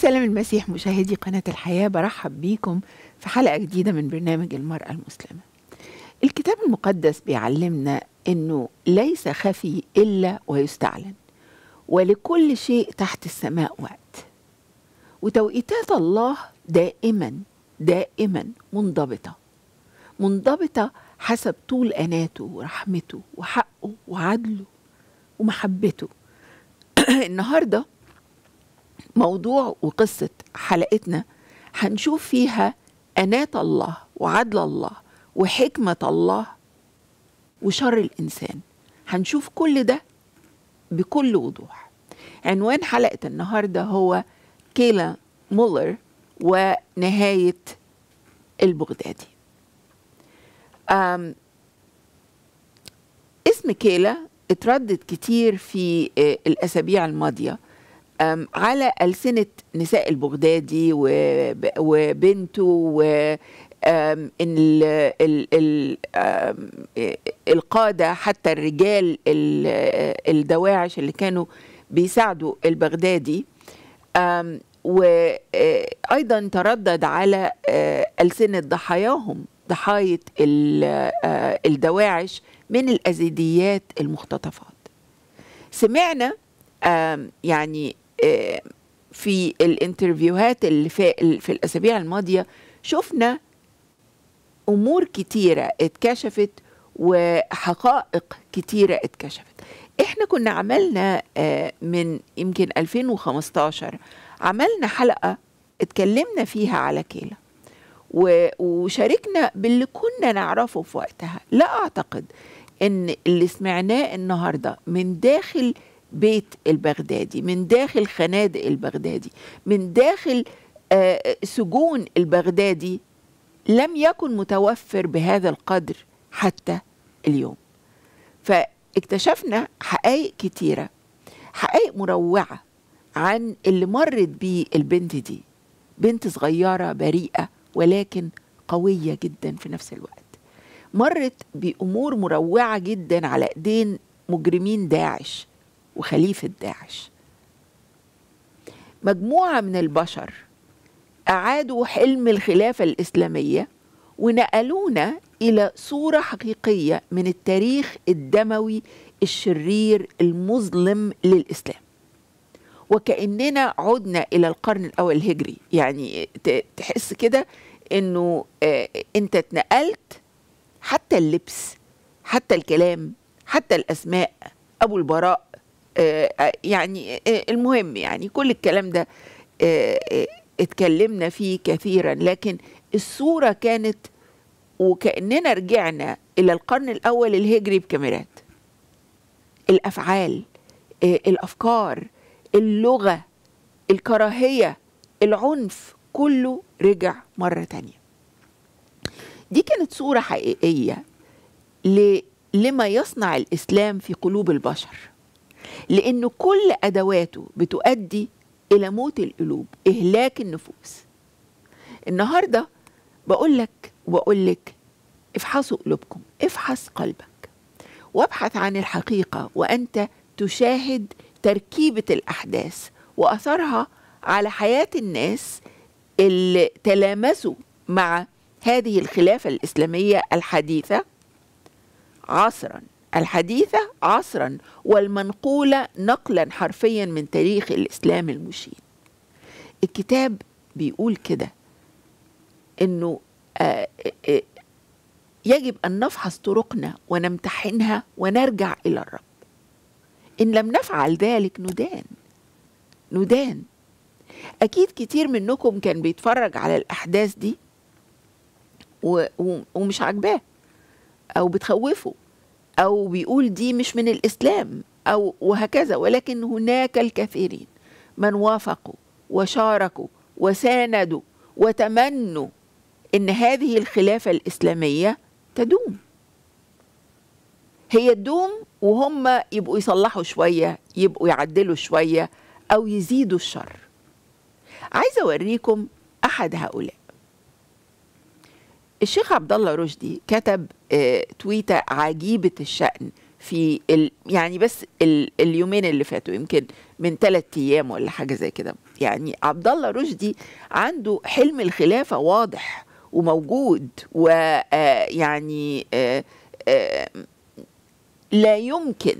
سلام المسيح مشاهدي قناة الحياة برحب بيكم في حلقة جديدة من برنامج المرأة المسلمة الكتاب المقدس بيعلمنا أنه ليس خفي إلا ويستعلن ولكل شيء تحت السماء وقت وتوقيتات الله دائما دائما منضبطة منضبطة حسب طول أناته ورحمته وحقه وعدله ومحبته النهارده موضوع وقصة حلقتنا هنشوف فيها أنات الله وعدل الله وحكمة الله وشر الإنسان هنشوف كل ده بكل وضوح عنوان حلقة النهاردة هو كيلا مولر ونهاية البغدادي أم اسم كيلا اتردد كتير في آه، الأسابيع الماضية أم، على ألسنة نساء البغدادي وب- وبنته و أم، ال ال ال أم، القادة حتى الرجال ال- الدواعش اللي كانوا بيساعدوا البغدادي أم، وأيضا تردد على آه، ألسنة ضحاياهم ضحايا ال- آه، الدواعش من الأزيديات المختطفات سمعنا آم، يعني آم، في الانترفيوهات اللي في, في الاسابيع الماضيه شفنا امور كتيره اتكشفت وحقائق كتيره اتكشفت احنا كنا عملنا آه، من يمكن 2015 عملنا حلقه اتكلمنا فيها على كيلا و- وشاركنا باللي كنا نعرفه في وقتها لا اعتقد ان اللي سمعناه النهارده من داخل بيت البغدادي من داخل خنادق البغدادي من داخل آه، سجون البغدادي لم يكن متوفر بهذا القدر حتى اليوم فاكتشفنا حقائق كتيره حقائق مروعه عن اللي مرت بيه البنت دي بنت صغيره بريئه ولكن قويه جدا في نفس الوقت مرت بامور مروعه جدا على ايدين مجرمين داعش وخليفه داعش مجموعه من البشر اعادوا حلم الخلافه الاسلاميه ونقلونا الى صوره حقيقيه من التاريخ الدموي الشرير المظلم للاسلام وكاننا عدنا الى القرن الاول الهجري يعني ت- تحس كده انه آه، انت اتنقلت حتى اللبس حتى الكلام حتى الاسماء ابو البراء آه، آه، يعني آه، المهم يعني كل الكلام ده آه، آه، اتكلمنا فيه كثيرا لكن الصوره كانت وكاننا رجعنا الى القرن الاول الهجري بكاميرات الافعال آه، الافكار اللغه الكراهيه العنف كله رجع مره تانيه دي كانت صوره حقيقيه ل- لما يصنع الاسلام في قلوب البشر لانه كل ادواته بتؤدي الى موت القلوب اهلاك النفوس النهارده بقول لك وبقول لك افحصوا قلوبكم افحص قلبك وابحث عن الحقيقه وانت تشاهد تركيبه الاحداث واثرها على حياه الناس اللي تلامسوا مع هذه الخلافه الاسلاميه الحديثه عصرا الحديثه عصرا والمنقوله نقلا حرفيا من تاريخ الاسلام المشين الكتاب بيقول كده انه آه، آه، يجب ان نفحص طرقنا ونمتحنها ونرجع الى الرب ان لم نفعل ذلك ندان ندان اكيد كتير منكم كان بيتفرج على الاحداث دي و- و- ومش عاجباه او بتخوفه او بيقول دي مش من الاسلام او وهكذا ولكن هناك الكثيرين من وافقوا وشاركوا وساندوا وتمنوا ان هذه الخلافه الاسلاميه تدوم هي تدوم وهم يبقوا يصلحوا شويه يبقوا يعدلوا شويه او يزيدوا الشر عايزه اوريكم احد هؤلاء الشيخ عبد الله رشدي كتب آه، تويته عجيبه الشأن في ال... يعني بس ال... اليومين اللي فاتوا يمكن من ثلاث ايام ولا حاجه زي كده يعني عبد الله رشدي عنده حلم الخلافة واضح وموجود ويعني لا يمكن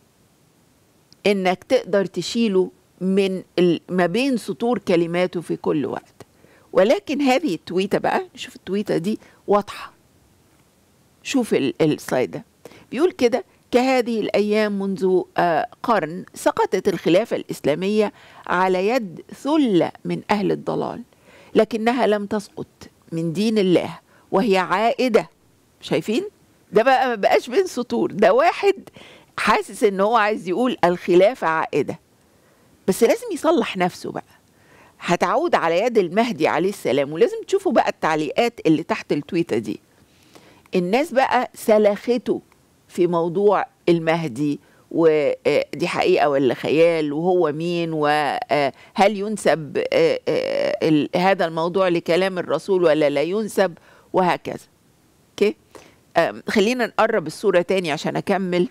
انك تقدر تشيله من ما بين سطور كلماته في كل وقت ولكن هذه التويتة بقى نشوف التويتة دي واضحة شوف السلايد ده بيقول كده كهذه الأيام منذ قرن سقطت الخلافة الإسلامية على يد ثلة من أهل الضلال لكنها لم تسقط من دين الله وهي عائدة شايفين ده بقى ما بقاش بين سطور ده واحد حاسس ان هو عايز يقول الخلافة عائدة بس لازم يصلح نفسه بقى هتعود على يد المهدي عليه السلام ولازم تشوفوا بقى التعليقات اللي تحت التويتة دي الناس بقى سلخته في موضوع المهدي ودي حقيقة ولا خيال وهو مين وهل ينسب هذا الموضوع لكلام الرسول ولا لا ينسب وهكذا اوكي خلينا نقرب الصورة تاني عشان أكمل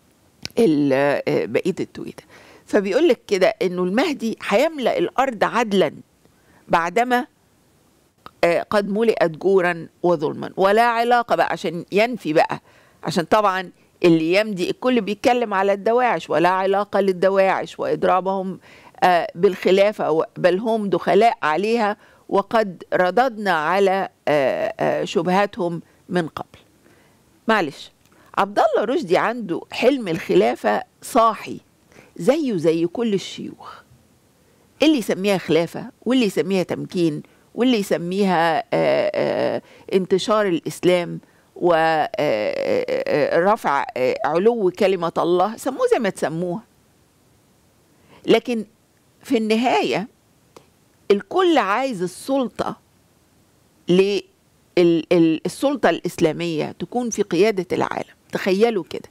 بقية التويتة فبيقول لك كده انه المهدي هيملا الارض عدلا بعدما قد ملئت جورا وظلما ولا علاقه بقى عشان ينفي بقى عشان طبعا اللي يمدي الكل بيتكلم على الدواعش ولا علاقه للدواعش واضرابهم بالخلافه بل هم دخلاء عليها وقد رددنا على شبهاتهم من قبل معلش عبد الله رشدي عنده حلم الخلافه صاحي زيه زي كل الشيوخ اللي يسميها خلافة واللي يسميها تمكين واللي يسميها آآ آآ انتشار الإسلام ورفع علو كلمة الله سموه زي ما تسموها لكن في النهاية الكل عايز السلطة للسلطة الإسلامية تكون في قيادة العالم تخيلوا كده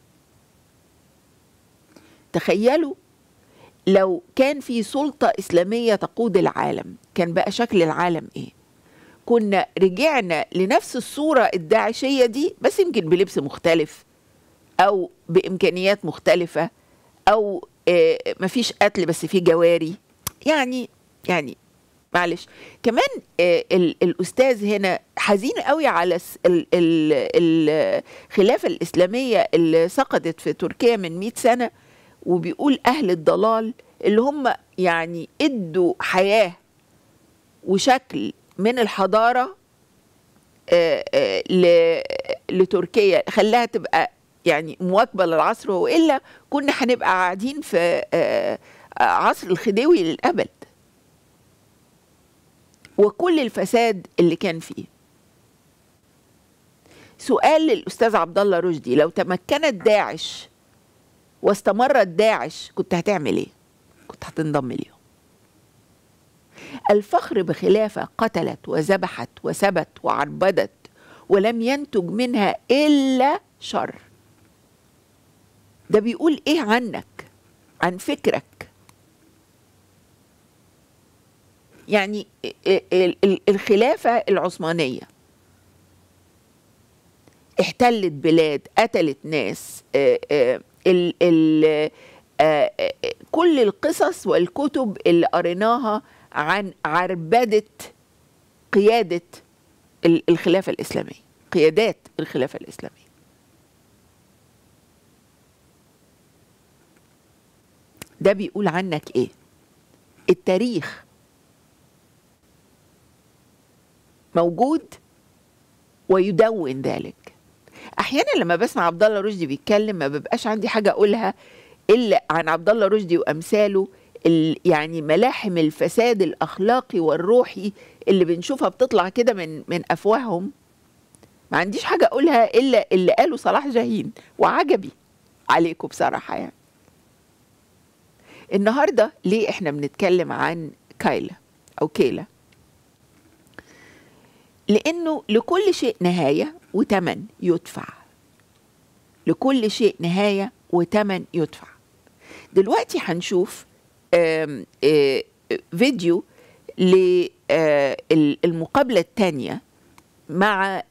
تخيلوا لو كان في سلطة إسلامية تقود العالم كان بقى شكل العالم إيه كنا رجعنا لنفس الصورة الداعشية دي بس يمكن بلبس مختلف أو بإمكانيات مختلفة أو آه مفيش قتل بس في جواري يعني يعني معلش كمان آه ال الأستاذ هنا حزين قوي على ال ال الخلافة الإسلامية اللي سقطت في تركيا من 100 سنة وبيقول أهل الضلال اللي هم يعني ادوا حياة وشكل من الحضارة آآ آآ لتركيا خلاها تبقى يعني مواكبة للعصر وإلا كنا هنبقى قاعدين في عصر الخديوي للأبد وكل الفساد اللي كان فيه سؤال للأستاذ عبد الله رشدي لو تمكنت داعش واستمرت داعش كنت هتعمل ايه كنت هتنضم ليهم الفخر بخلافة قتلت وذبحت وسبت وعربدت ولم ينتج منها إلا شر ده بيقول إيه عنك عن فكرك يعني الخلافة العثمانية احتلت بلاد قتلت ناس اه اه ال ال آه كل القصص والكتب اللي قريناها عن عربدة قيادة الخلافة الإسلامية قيادات الخلافة الإسلامية ده بيقول عنك إيه التاريخ موجود ويدون ذلك احيانا لما بسمع عبد الله رشدي بيتكلم ما ببقاش عندي حاجه اقولها الا عن عبد الله رشدي وامثاله يعني ملاحم الفساد الاخلاقي والروحي اللي بنشوفها بتطلع كده من من افواههم ما عنديش حاجه اقولها الا اللي قاله صلاح جاهين وعجبي عليكم بصراحه يعني النهارده ليه احنا بنتكلم عن كايلا او كيلا لانه لكل شيء نهايه وتمن يدفع لكل شيء نهايه وتمن يدفع دلوقتي هنشوف آم آم فيديو للمقابله الثانيه مع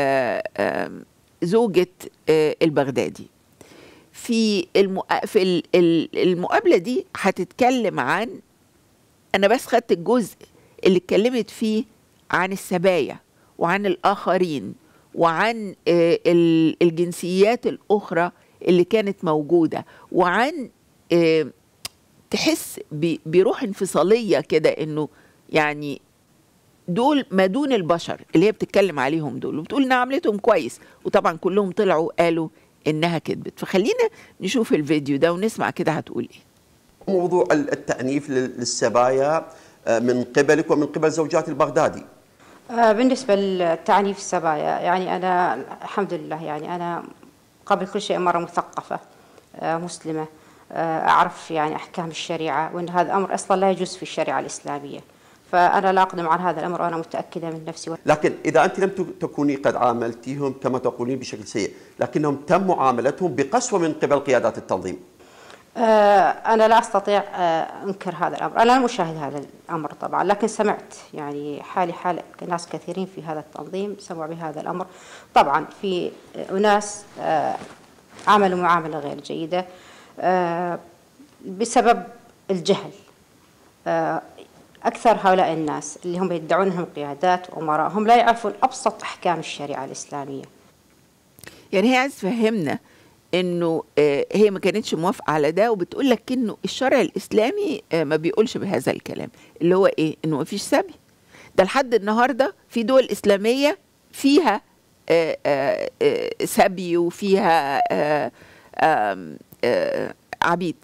زوجة البغدادي في في المقابلة دي هتتكلم عن انا بس خدت الجزء اللي اتكلمت فيه عن السبايا وعن الاخرين وعن آه، ال- الجنسيات الاخرى اللي كانت موجوده وعن آه، تحس ب- بروح انفصاليه كده انه يعني دول ما دون البشر اللي هي بتتكلم عليهم دول وبتقول انها عملتهم كويس وطبعا كلهم طلعوا قالوا انها كذبت فخلينا نشوف الفيديو ده ونسمع كده هتقول ايه موضوع التأنيف لل- للسبايا آه، من قبلك ومن قبل زوجات البغدادي آه، بالنسبة للتعنيف السبايا يعني أنا الحمد لله يعني أنا قبل كل شيء مرة مثقفة آه، مسلمة آه، أعرف يعني أحكام الشريعة وأن هذا الأمر أصلا لا يجوز في الشريعة الإسلامية فأنا لا أقدم على هذا الأمر وأنا متأكدة من نفسي لكن إذا أنت لم ت- تكوني قد عاملتيهم كما تقولين بشكل سيء لكنهم تم معاملتهم بقسوة من قبل قيادات التنظيم آه، أنا لا أستطيع آه، أنكر هذا الأمر أنا لم أشاهد هذا الأمر طبعا لكن سمعت يعني حالي حال ناس كثيرين في هذا التنظيم سمعوا بهذا الأمر طبعا في أناس آه، عملوا معاملة غير جيدة آه، بسبب الجهل آه، أكثر هؤلاء الناس اللي هم يدعون أنهم قيادات وأمراء هم لا يعرفون أبسط أحكام الشريعة الإسلامية يعني هي عايز تفهمنا انه آه، هي ما كانتش موافقه على ده وبتقول لك انه الشرع الاسلامي آه، ما بيقولش بهذا الكلام اللي هو ايه انه ما فيش سبي ده لحد النهارده في دول اسلاميه فيها آه، آه، آه، سبي وفيها آه، آم، آه، عبيد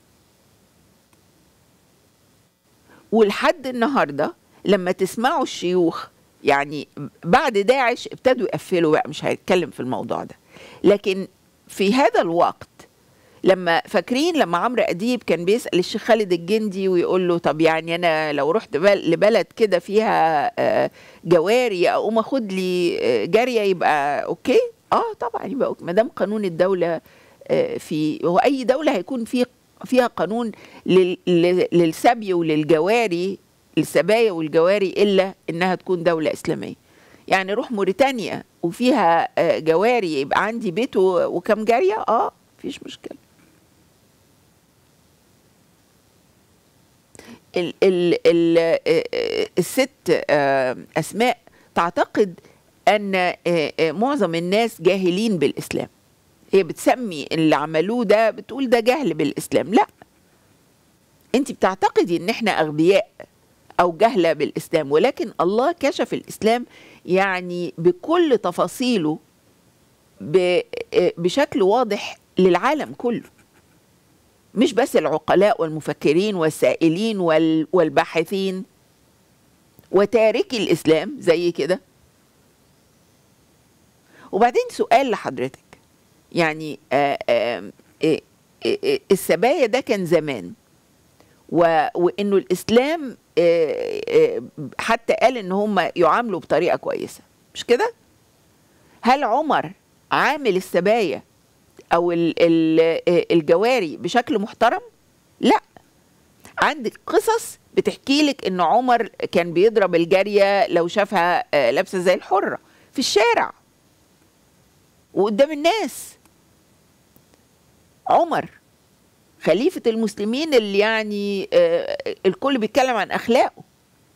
ولحد النهارده لما تسمعوا الشيوخ يعني بعد داعش ابتدوا يقفلوا بقى مش هيتكلم في الموضوع ده لكن في هذا الوقت لما فاكرين لما عمرو اديب كان بيسال الشيخ خالد الجندي ويقول له طب يعني انا لو رحت بل- لبلد كده فيها آه، جواري اقوم اخد لي آه، جاريه يبقى اوكي اه طبعا يبقى أوكي. ما دام قانون الدوله آه، في هو اي دوله هيكون في فيها قانون لل- لل- للسبي وللجواري السبايا والجواري الا انها تكون دوله اسلاميه يعني روح موريتانيا وفيها آه، جواري يبقى عندي بيت و- وكم جاريه اه مفيش مشكله ال ال ال آه، آه، الست آه، اسماء تعتقد ان آه، آه، معظم الناس جاهلين بالاسلام هي بتسمي اللي عملوه ده بتقول ده جهل بالاسلام لا انت بتعتقدي ان احنا اغبياء او جهله بالاسلام ولكن الله كشف الاسلام يعني بكل تفاصيله ب- آه، بشكل واضح للعالم كله مش بس العقلاء والمفكرين والسائلين وال- والباحثين وتاركي الاسلام زي كده وبعدين سؤال لحضرتك يعني آه، آه، آه، آه، السبايا ده كان زمان و- وانه الاسلام آه، آه، حتى قال ان هم يعاملوا بطريقه كويسه مش كده هل عمر عامل السبايا او ال- ال- آه، الجواري بشكل محترم لا عندك قصص بتحكي لك ان عمر كان بيضرب الجاريه لو شافها آه، لابسه زي الحره في الشارع وقدام الناس عمر خليفة المسلمين اللي يعني آه، الكل بيتكلم عن أخلاقه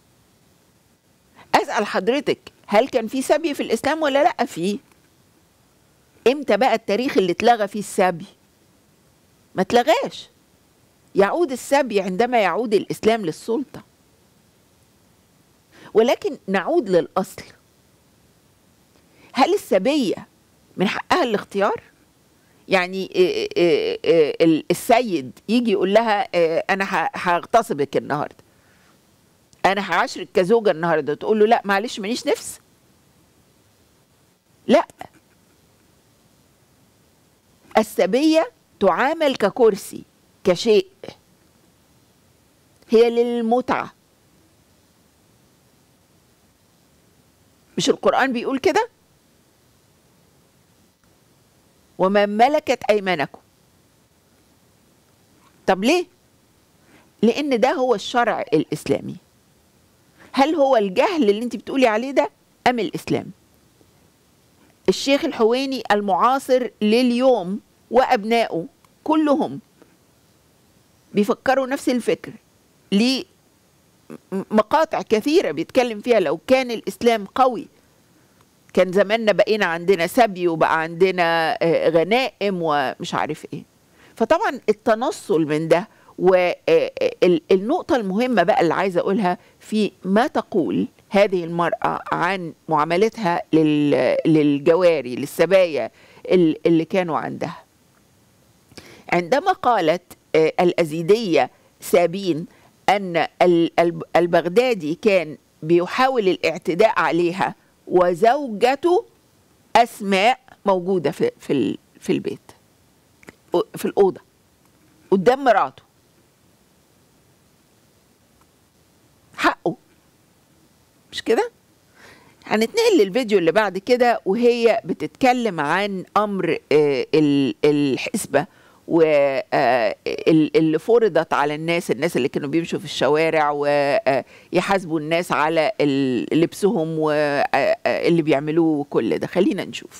أسأل حضرتك هل كان في سبي في الإسلام ولا لأ فيه إمتى بقى التاريخ اللي اتلغى فيه السبي ما اتلغاش يعود السبي عندما يعود الإسلام للسلطة ولكن نعود للأصل هل السبية من حقها الاختيار؟ يعني إيه إيه إيه ال- السيد يجي يقول لها إيه انا ه- هغتصبك النهارده انا هعاشرك كزوجه النهارده تقول له لا معلش ماليش نفس لا السبيه تعامل ككرسي كشيء هي للمتعه مش القران بيقول كده وما ملكت ايمانكم طب ليه لان ده هو الشرع الاسلامي هل هو الجهل اللي انت بتقولي عليه ده ام الاسلام الشيخ الحويني المعاصر لليوم وابنائه كلهم بيفكروا نفس الفكر ليه م- مقاطع كثيرة بيتكلم فيها لو كان الإسلام قوي كان زماننا بقينا عندنا سبي وبقى عندنا آه، غنائم ومش عارف ايه فطبعا التنصل من ده والنقطة المهمة بقى اللي عايزة أقولها في ما تقول هذه المرأة عن معاملتها لل- للجواري للسبايا ال- اللي كانوا عندها عندما قالت آه، الأزيدية سابين أن ال- الب- البغدادي كان بيحاول الاعتداء عليها وزوجته أسماء موجودة في في ال- في البيت في الأوضة قدام مراته حقه مش كده هنتنقل للفيديو اللي بعد كده وهي بتتكلم عن امر آه، ال- الحسبه واللي فرضت على الناس الناس اللي كانوا بيمشوا في الشوارع ويحاسبوا الناس على ال- لبسهم واللي بيعملوه كل ده خلينا نشوف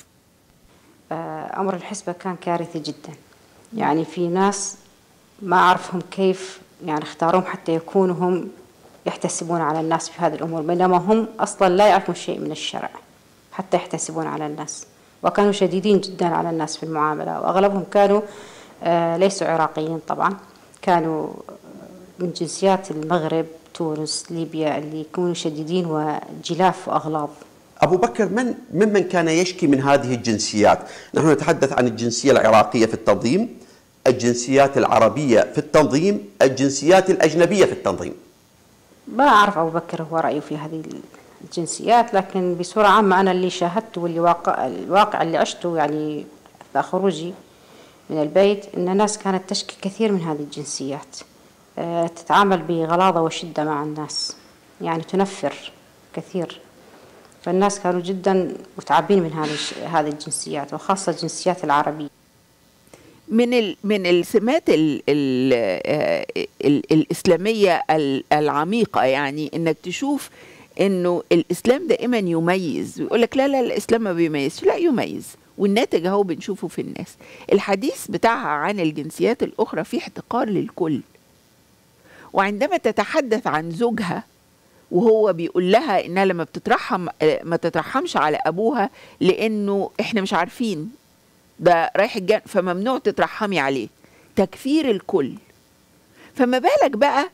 آه، أمر الحسبة كان كارثي جدا يعني في ناس ما أعرفهم كيف يعني اختاروهم حتى يكونوا هم يحتسبون على الناس في هذه الأمور بينما هم أصلا لا يعرفون شيء من الشرع حتى يحتسبون على الناس وكانوا شديدين جدا على الناس في المعاملة وأغلبهم كانوا آه، ليسوا عراقيين طبعا كانوا من جنسيات المغرب تونس ليبيا اللي يكونوا شديدين وجلاف وأغلاظ أبو بكر من ممن كان يشكي من هذه الجنسيات نحن نتحدث عن الجنسية العراقية في التنظيم الجنسيات العربية في التنظيم الجنسيات الأجنبية في التنظيم ما أعرف أبو بكر هو رأيه في هذه الجنسيات لكن بصورة عامة أنا اللي شاهدته واللي واقع الواقع اللي عشته يعني أثناء خروجي من البيت أن الناس كانت تشكي كثير من هذه الجنسيات آه، تتعامل بغلاظة وشدة مع الناس يعني تنفر كثير فالناس كانوا جدا متعبين من هذه الش- هذه الجنسيات وخاصة الجنسيات العربية من ال من السمات ال ال ال الإسلامية ال- العميقة يعني إنك تشوف إنه الإسلام دائما يميز ويقول لك لا لا الإسلام ما بيميزش لا يميز والناتج أهو بنشوفه في الناس الحديث بتاعها عن الجنسيات الأخرى فيه احتقار للكل وعندما تتحدث عن زوجها وهو بيقول لها انها لما بتترحم آه، ما تترحمش على ابوها لانه احنا مش عارفين ده رايح الجنة فممنوع تترحمي عليه تكفير الكل فما بالك بقى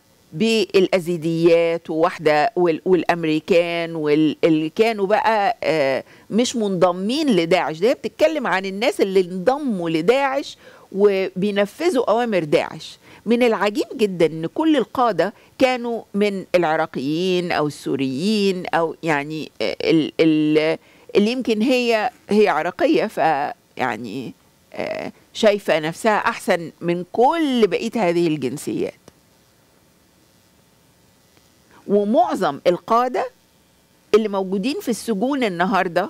بالازيديات وواحده وال- والامريكان واللي كانوا بقى آه، مش منضمين لداعش ده هي بتتكلم عن الناس اللي انضموا لداعش وبينفذوا اوامر داعش من العجيب جدا ان كل القاده كانوا من العراقيين او السوريين او يعني آه، ال- ال- اللي يمكن هي هي عراقيه ف يعني آه، شايفه نفسها احسن من كل بقيه هذه الجنسيات ومعظم القاده اللي موجودين في السجون النهارده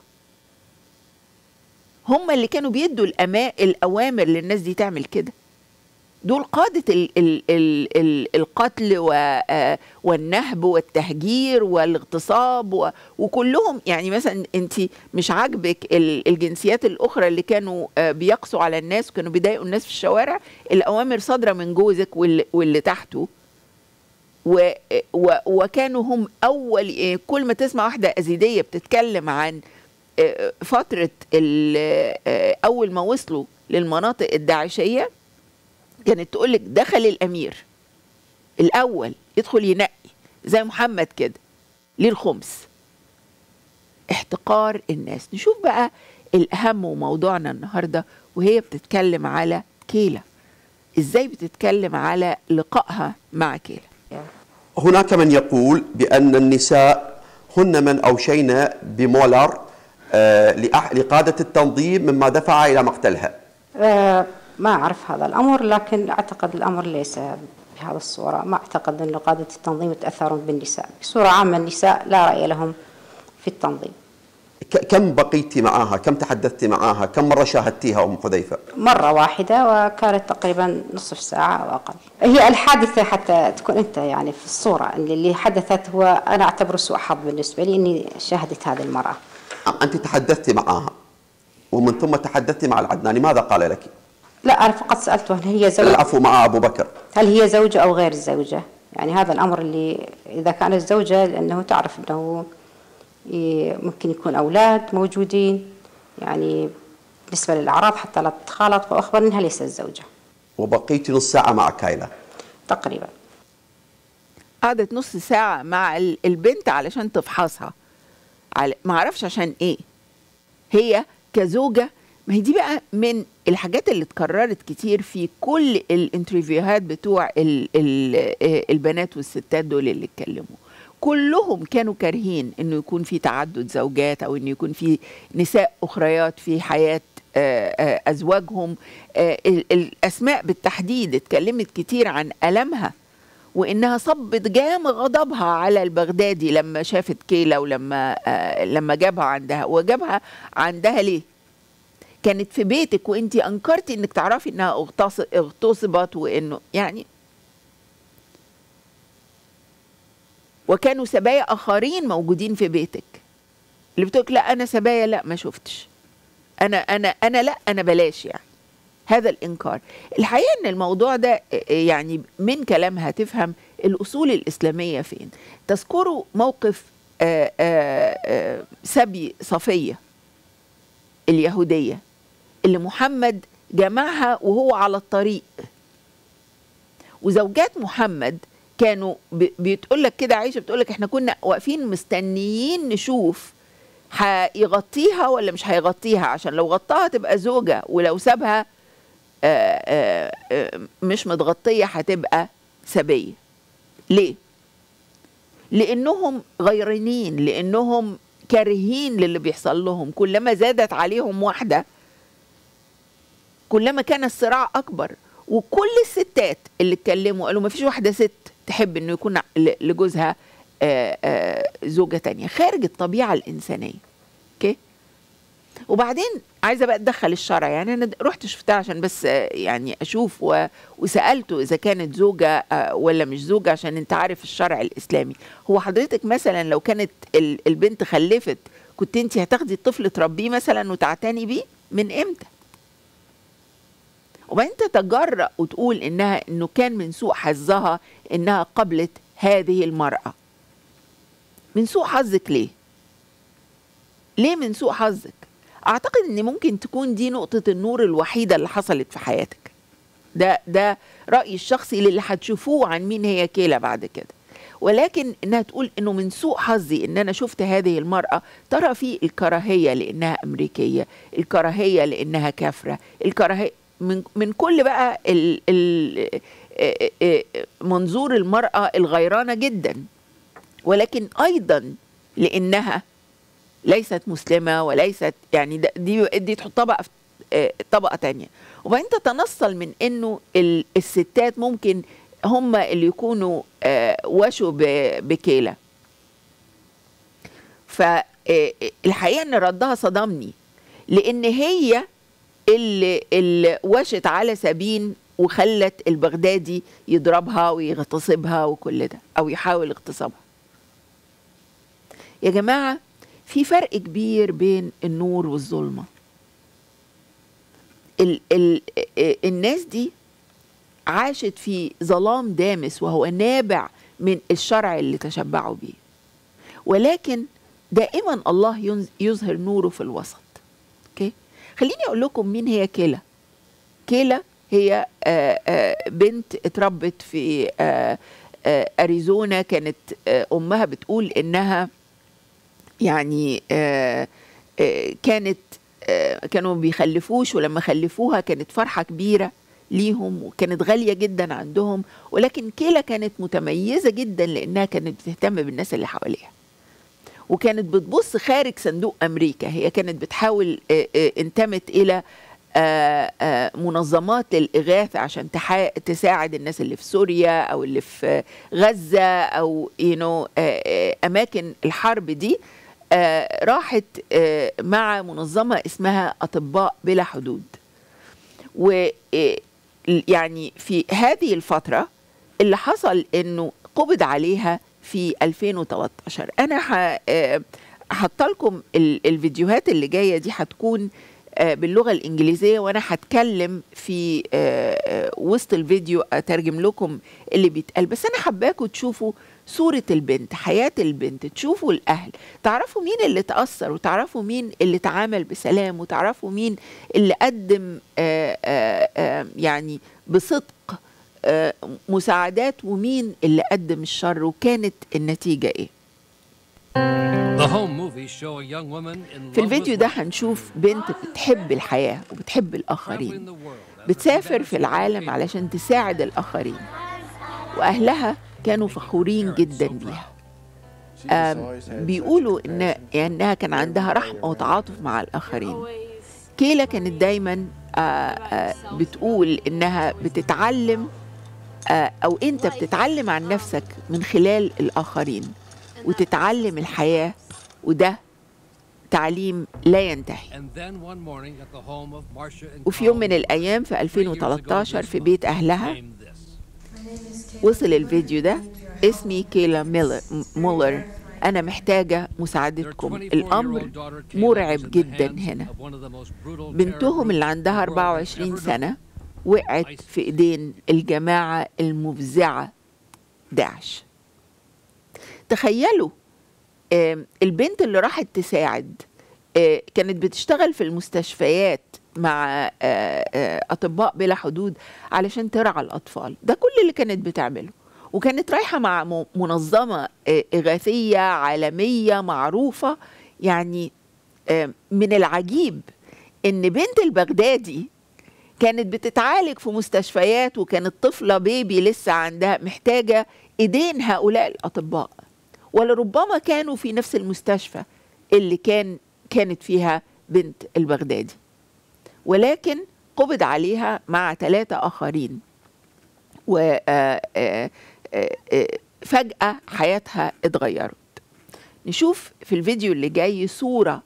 هم اللي كانوا بيدوا الأما... الاوامر للناس دي تعمل كده دول قادة ال ال ال ال القتل و آه، والنهب والتهجير والاغتصاب و وكلهم يعني مثلا انت مش عاجبك ال- الجنسيات الاخرى اللي كانوا آه، بيقسوا على الناس وكانوا بيضايقوا الناس في الشوارع الاوامر صادره من جوزك واللي, واللي تحته و و وكانوا هم اول آه، كل ما تسمع واحده ازيديه بتتكلم عن آه، فتره ال- آه، اول ما وصلوا للمناطق الداعشيه كانت تقول لك دخل الامير الاول يدخل ينقي زي محمد كده ليه الخمس احتقار الناس نشوف بقى الاهم وموضوعنا النهارده وهي بتتكلم على كيلا ازاي بتتكلم على لقائها مع كيلا هناك من يقول بأن النساء هن من أوشينا بمولر آه، لأح- لقادة التنظيم مما دفع إلى مقتلها آه، ما أعرف هذا الأمر لكن أعتقد الأمر ليس بهذه الصورة ما أعتقد أن قادة التنظيم يتأثرون بالنساء بصورة عامة النساء لا رأي لهم في التنظيم ك- كم بقيت معها كم تحدثت معها كم مرة شاهدتيها أم حذيفة مرة واحدة وكانت تقريبا نصف ساعة أو أقل هي الحادثة حتى تكون أنت يعني في الصورة اللي اللي حدثت هو أنا أعتبره سوء حظ بالنسبة لي أني شاهدت هذه المرأة أنت تحدثت معها ومن ثم تحدثت مع العدناني ماذا قال لك لا أنا فقط سألته هل هي زوجة العفو مع أبو بكر هل هي زوجة أو غير زوجة يعني هذا الأمر اللي إذا كانت زوجة لأنه تعرف أنه ممكن يكون أولاد موجودين يعني بالنسبة للأعراض حتى لا تخالط وأخبر أنها ليست زوجة وبقيت نص ساعة مع كايلا تقريبا قعدت نص ساعة مع البنت علشان تفحصها على ما اعرفش عشان ايه هي كزوجة ما هي دي بقى من الحاجات اللي اتكررت كتير في كل الانترفيوهات بتوع ال ال البنات والستات دول اللي اتكلموا كلهم كانوا كارهين انه يكون في تعدد زوجات او انه يكون في نساء اخريات في حياه ازواجهم الاسماء بالتحديد اتكلمت كتير عن المها وانها صبت جام غضبها على البغدادي لما شافت كيلا ولما لما جابها عندها وجابها عندها ليه كانت في بيتك وانت انكرتي انك تعرفي انها اغتصبت وانه يعني وكانوا سبايا اخرين موجودين في بيتك اللي بتقولك لا انا سبايا لا ما شفتش انا انا انا لا انا بلاش يعني هذا الانكار الحقيقه ان الموضوع ده يعني من كلامها تفهم الاصول الاسلاميه فين تذكروا موقف آآ آآ سبي صفيه اليهوديه اللي محمد جمعها وهو على الطريق وزوجات محمد كانوا بتقول لك كده عايشه بتقول لك احنا كنا واقفين مستنيين نشوف هيغطيها ولا مش هيغطيها عشان لو غطاها تبقى زوجه ولو سابها آآ آآ مش متغطيه هتبقى سبيه ليه لانهم غيرانين لانهم كارهين للي بيحصل لهم كلما زادت عليهم واحده كلما كان الصراع اكبر وكل الستات اللي اتكلموا قالوا ما فيش واحده ست تحب انه يكون لجوزها آآ آآ زوجه تانية خارج الطبيعه الانسانيه اوكي وبعدين عايزه بقى اتدخل الشرع يعني انا رحت شفتها عشان بس يعني اشوف و... وسالته اذا كانت زوجه ولا مش زوجه عشان انت عارف الشرع الاسلامي هو حضرتك مثلا لو كانت البنت خلفت كنت انت هتاخدي الطفل تربيه مثلا وتعتني بيه من امتى وبعدين تتجرأ وتقول انها انه كان من سوء حظها انها قبلت هذه المرأة من سوء حظك ليه ليه من سوء حظك اعتقد ان ممكن تكون دي نقطة النور الوحيدة اللي حصلت في حياتك ده ده رأيي الشخصي اللي هتشوفوه عن مين هي كيلا بعد كده ولكن انها تقول انه من سوء حظي ان انا شفت هذه المرأة ترى في الكراهية لانها امريكية الكراهية لانها كافرة الكراهية من من كل بقى ال ال منظور المرأة الغيرانة جدا ولكن أيضا لأنها ليست مسلمة وليست يعني دي دي تحطها بقى في طبقة تانية وبعدين تتنصل من إنه الستات ممكن هم اللي يكونوا وشوا بكيلة فالحقيقة إن ردها صدمني لأن هي اللي, اللي وشت على سبين وخلت البغدادي يضربها ويغتصبها وكل ده او يحاول اغتصابها يا جماعه في فرق كبير بين النور والظلمه ال ال الناس دي عاشت في ظلام دامس وهو نابع من الشرع اللي تشبعوا بيه ولكن دائما الله يظهر نوره في الوسط اوكي خليني اقول لكم مين هي كيلا كيلا هي آآ آآ بنت اتربت في آآ اريزونا كانت امها بتقول انها يعني كانت كانوا بيخلفوش ولما خلفوها كانت فرحه كبيره ليهم وكانت غاليه جدا عندهم ولكن كيلا كانت متميزه جدا لانها كانت بتهتم بالناس اللي حواليها وكانت بتبص خارج صندوق امريكا هي كانت بتحاول انتمت الى منظمات للاغاثه عشان تساعد الناس اللي في سوريا او اللي في غزه او يو اماكن الحرب دي راحت مع منظمه اسمها اطباء بلا حدود و يعني في هذه الفتره اللي حصل انه قبض عليها في 2013 انا حاطه لكم الفيديوهات اللي جايه دي هتكون آه، باللغه الانجليزيه وانا هتكلم في آه، آه، وسط الفيديو اترجم لكم اللي بيتقال بس انا حباكم تشوفوا صورة البنت حياة البنت تشوفوا الأهل تعرفوا مين اللي تأثر وتعرفوا مين اللي تعامل بسلام وتعرفوا مين اللي قدم آه، آه، آه، يعني بصدق آه، مساعدات ومين اللي قدم الشر وكانت النتيجة إيه The home movies show a young woman in في love الفيديو with ده life, هنشوف بنت بتحب الحياة وبتحب traveling الآخرين the world as a بتسافر في humanitarian العالم aid علشان تساعد الآخرين وأهلها كانوا فخورين جدا بيها آم، بيقولوا إن إنها كان عندها رحمة وتعاطف مع الآخرين كيلا كانت دايما آه، آه، بتقول إنها بتتعلم آه، أو أنت بتتعلم عن نفسك من خلال الآخرين وتتعلم الحياة وده تعليم لا ينتهي And then one morning at the home of Marcia and وفي يوم من Carl, الأيام في three years ago 2013 this في month, بيت أهلها named this. وصل الفيديو ده اسمي كيلا ميلر مولر أنا محتاجة Their مساعدتكم 24-year-old الأمر daughter Kayla مرعب was in the جدا hands هنا of one of the most brutal بنتهم terror اللي groups عندها the world has 24 ever known. سنة وقعت في إيدين الجماعة المفزعة داعش تخيلوا آم، البنت اللي راحت تساعد آه، كانت بتشتغل في المستشفيات مع آه، آه، أطباء بلا حدود علشان ترعى الأطفال ده كل اللي كانت بتعمله وكانت رايحة مع م- منظمة آه، إغاثية عالمية معروفة يعني آه، من العجيب إن بنت البغدادي كانت بتتعالج في مستشفيات وكانت طفلة بيبي لسه عندها محتاجة إيدين هؤلاء الأطباء ولربما كانوا في نفس المستشفى اللي كان كانت فيها بنت البغدادي ولكن قبض عليها مع ثلاثة آخرين وفجأة حياتها اتغيرت نشوف في الفيديو اللي جاي صورة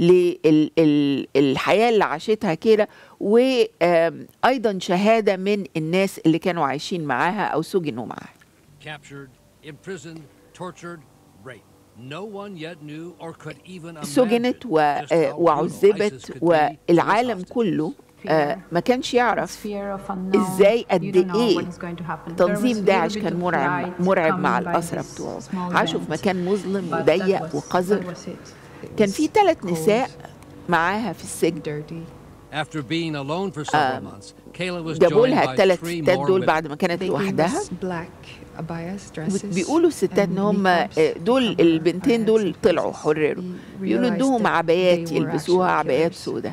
للحياة اللي عاشتها كده وأيضا شهادة من الناس اللي كانوا عايشين معاها أو سجنوا معاها captured, imprisoned, tortured, raped. No one yet knew or could even imagine سجنت و- just how آه، brutal ISIS وعذبت could be to والعالم its كله hostages. آه، ما كانش يعرف ازاي إزاي قد قد إيه ايه تنظيم تنظيم داعش كان مرعب مرعب مع الأسرى بتوعه عاشوا في مكان مظلم وضيق وقذر كان في ثلاث نساء معاها في السجن After being alone for several months, Kayla was جابوا joined لها by الثلاث three ستات more دول women. بعد ما كانت لوحدها بيقولوا بيقولوا الستات ان هم آه، دول البنتين دول طلعوا حرروا بيقولوا ادوهم عبايات يلبسوها عبايات سوداء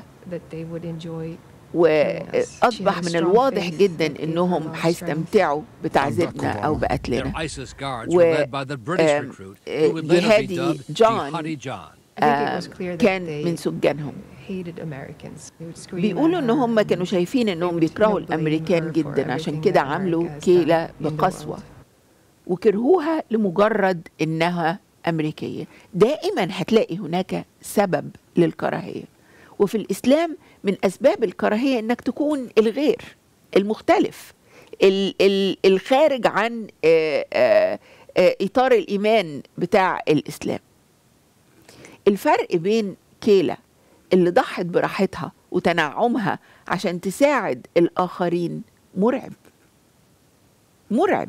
واصبح من الواضح جدا انهم هيستمتعوا بتعذيبنا او Their بقتلنا ISIS guards و- were led by the British آم، recruit, آه، who would later be جهادي dubbed جون، Jihadi John. آم، كان من سجانهم بيقولوا ان هم كانوا شايفين انهم بيكرهوا الامريكان جدا عشان كده عملوا كيلة بقسوة وكرهوها لمجرد انها امريكيه دائما هتلاقي هناك سبب للكراهيه وفي الاسلام من اسباب الكراهيه انك تكون الغير المختلف ال- ال- الخارج عن آه، آه، آه، اطار الايمان بتاع الاسلام الفرق بين كيلا اللي ضحت براحتها وتنعمها عشان تساعد الآخرين مرعب مرعب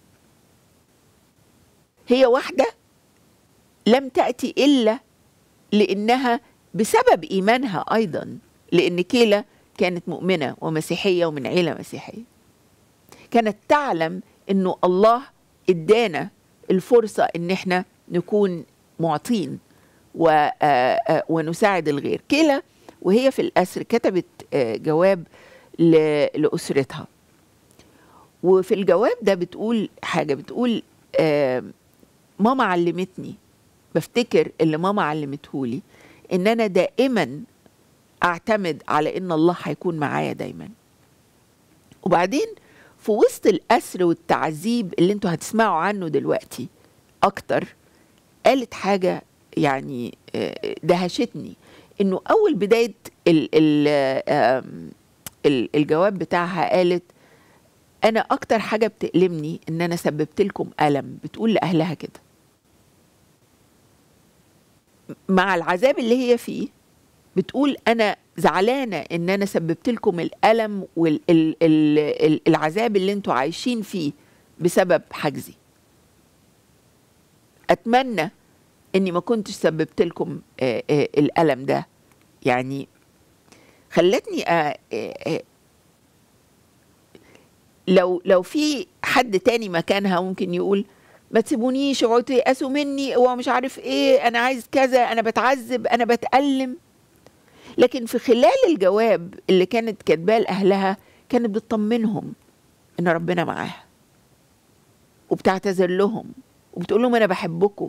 هي واحدة لم تأتي إلا لأنها بسبب إيمانها أيضا لأن كيلا كانت مؤمنة ومسيحية ومن عيلة مسيحية كانت تعلم أنه الله إدانا الفرصة أن احنا نكون معطين و- آه، آه، ونساعد الغير كلا وهي في الأسر كتبت آه، جواب ل- لأسرتها وفي الجواب ده بتقول حاجة بتقول آه، ماما علمتني بفتكر اللي ماما علمتهولي ان انا دائما اعتمد على ان الله هيكون معايا دايما وبعدين في وسط الأسر والتعذيب اللي انتوا هتسمعوا عنه دلوقتي أكتر قالت حاجة يعني آه، دهشتني إنه أول بداية ال ال آم، ال- الجواب بتاعها قالت أنا أكتر حاجة بتألمني إن أنا سببت لكم ألم بتقول لأهلها كده مع العذاب اللي هي فيه بتقول أنا زعلانه ان انا سببت لكم الالم والعذاب اللي انتوا عايشين فيه بسبب حجزي اتمنى اني ما كنتش سببت لكم آه، آه، الالم ده يعني خلتني آه، آه، آه، لو لو في حد تاني مكانها ممكن يقول ما تسيبونيش اوعوا تيأسوا مني هو مش عارف ايه انا عايز كذا انا بتعذب انا بتألم لكن في خلال الجواب اللي كانت كاتباه لاهلها كانت بتطمنهم ان ربنا معاها وبتعتذر لهم وبتقول لهم انا بحبكم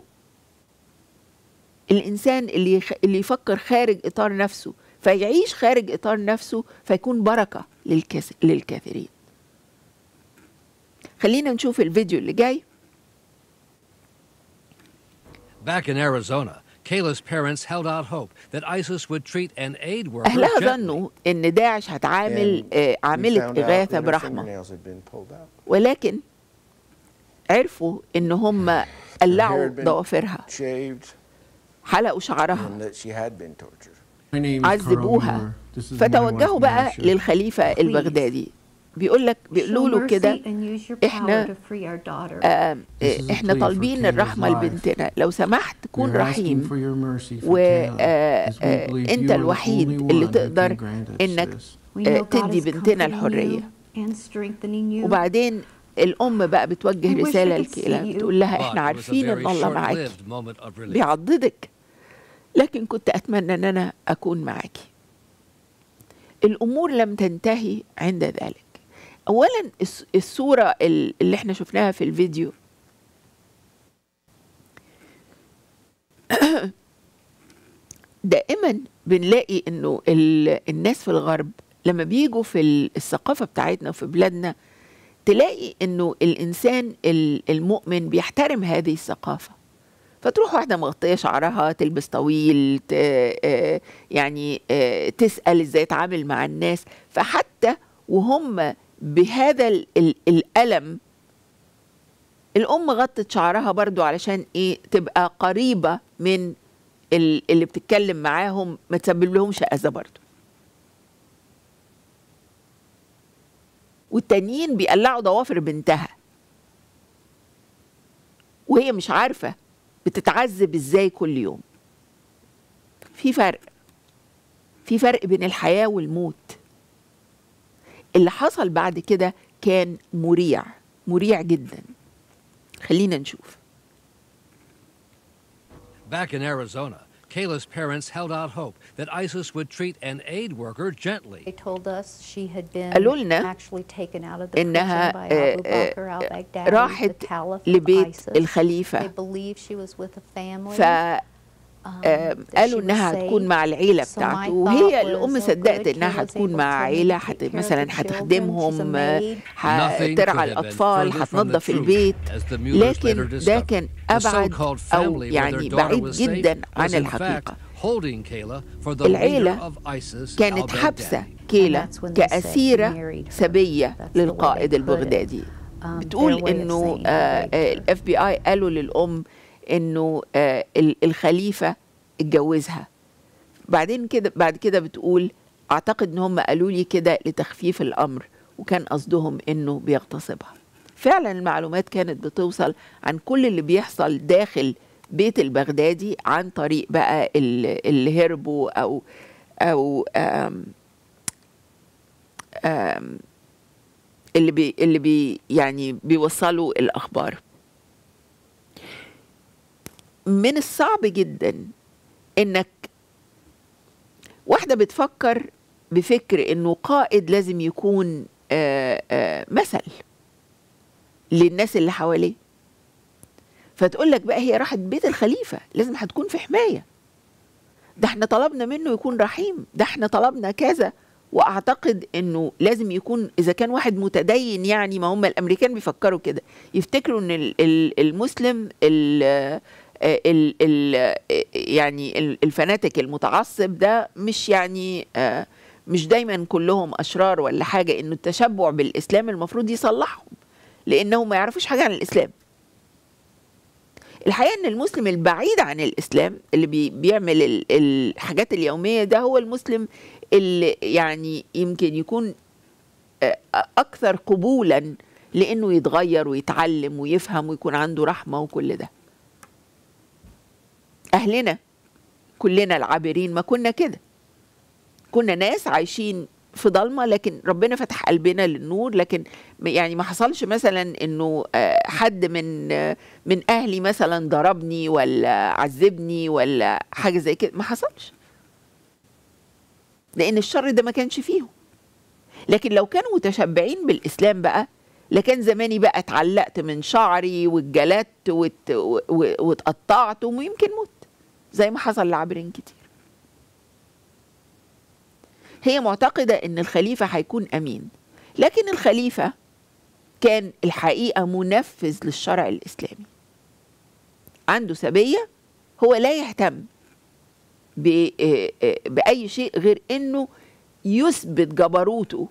الانسان اللي يخ... اللي يفكر خارج اطار نفسه فيعيش خارج اطار نفسه فيكون بركه للكس... للكثيرين خلينا نشوف الفيديو اللي جاي Back in Arizona, Kayla's parents held out hope that ISIS would treat an aid worker اهلها gently. ظنوا ان داعش هتعامل And آه، we عامله found out اغاثه that her برحمه fingernails had been pulled out. ولكن عرفوا ان هم قلعوا Her hair had been ضوافرها Shaved حلقوا شعرها and that she had been tortured. My name is Carl عذبوها Moore. This is my فتوجهوا wife, بقى Marsha. للخليفة البغدادي بيقول لك بيقولوا له كده احنا آه This is a احنا plea for طالبين Kayla's الرحمة life. لبنتنا لو سمحت كون We are asking رحيم for your mercy for و Kayla, آه، as we آه، believe انت you are the الوحيد only اللي one who تقدر can grant us انك this. آه، تدي بنتنا الحرية وبعدين الأم بقى بتوجه I wish I رسالة could لكيلا see you. بتقول لها But احنا it was a عارفين very ان الله معاكي short-lived moment of relief. بيعضدك لكن كنت أتمنى أن أنا أكون معاكي الأمور لم تنتهي عند ذلك أولا الس- الصورة ال- اللي احنا شفناها في الفيديو دائما بنلاقي انه ال- الناس في الغرب لما بيجوا في ال- الثقافة بتاعتنا وفي بلادنا تلاقي انه الانسان ال- المؤمن بيحترم هذه الثقافة فتروح واحدة مغطية شعرها تلبس طويل ت... آه، يعني آه، تسأل ازاي تعامل مع الناس فحتى وهم بهذا ال... ال... الألم الأم غطت شعرها برضو علشان ايه تبقى قريبة من ال... اللي بتتكلم معاهم ما تسبب لهمش أذى برضو والتانيين بيقلعوا ضوافر بنتها وهي مش عارفة بتتعذب ازاي كل يوم في فرق في فرق بين الحياة والموت اللي حصل بعد كده كان مريع مريع جدا خلينا نشوف Back in Arizona, Kayla's parents held out hope that ISIS would treat an aid worker gently. They told us she had been قالوا لنا actually taken out of the إنها prison by آه، Abu آه، Bakr al-Baghdadi, راحت the caliph of لبيت ISIS. الخليفة. They believe she was with a family. ف um, آه، that قالوا she انها was هتكون saved. مع العيله So my بتاعته thought وهي was, الام oh, صدقت good, انها Kayla's هتكون able مع to عيله take حت care of مثلا the children. She's a هتخدمهم آه، maid. Nothing could هترعى have been الاطفال further from the هتنظف truth, البيت as the Muellers لكن later ده discovered. كان The ابعد so-called او family where يعني their daughter بعيد was جدا safe عن was in fact الحقيقه holding Kayla for the leader العيله of ISIS, كانت al-Baghdadi. حابسه كيلا And that's when they said he كاسيره married her. سبيه That's the way للقائد they put it. البغدادي Um, بتقول their way of انه saying he raped her. الاف بي اي قالوا للام انه آه، ال- الخليفه اتجوزها بعدين كده بعد كده بتقول اعتقد ان هم قالوا لي كده لتخفيف الامر وكان قصدهم انه بيغتصبها فعلا المعلومات كانت بتوصل عن كل اللي بيحصل داخل بيت البغدادي عن طريق بقى ال- اللي هربوا او او آم آم اللي بي اللي بي يعني بيوصلوا الاخبار من الصعب جدا انك واحده بتفكر بفكر انه قائد لازم يكون آه، آه، مثل للناس اللي حواليه فتقول لك بقى هي راحت بيت الخليفه لازم هتكون في حمايه ده احنا طلبنا منه يكون رحيم ده احنا طلبنا كذا واعتقد انه لازم يكون اذا كان واحد متدين يعني ما هم الامريكان بيفكروا كده يفتكروا ان ال- ال- المسلم ال ال ال يعني ال- الفناتك المتعصب ده مش يعني آه، مش دايما كلهم اشرار ولا حاجه انه التشبع بالاسلام المفروض يصلحهم لانهم ما يعرفوش حاجه عن الاسلام الحقيقه ان المسلم البعيد عن الاسلام اللي بي بيعمل ال- الحاجات اليوميه ده هو المسلم اللي يعني يمكن يكون آه، اكثر قبولا لانه يتغير ويتعلم ويفهم ويكون عنده رحمه وكل ده اهلنا كلنا العابرين ما كنا كده كنا ناس عايشين في ضلمه لكن ربنا فتح قلبنا للنور لكن م- يعني ما حصلش مثلا انه آه، حد من آه، من اهلي مثلا ضربني ولا عذبني ولا حاجه زي كده ما حصلش لان الشر ده ما كانش فيهم لكن لو كانوا متشبعين بالاسلام بقى لكان زماني بقى اتعلقت من شعري واتجلدت وات- و- و- واتقطعت ويمكن مت زي ما حصل لعابرين كتير هي معتقدة ان الخليفة هيكون امين لكن الخليفة كان الحقيقة منفذ للشرع الاسلامي عنده سبية هو لا يهتم ب- آه، آه، بأي شيء غير انه يثبت جبروته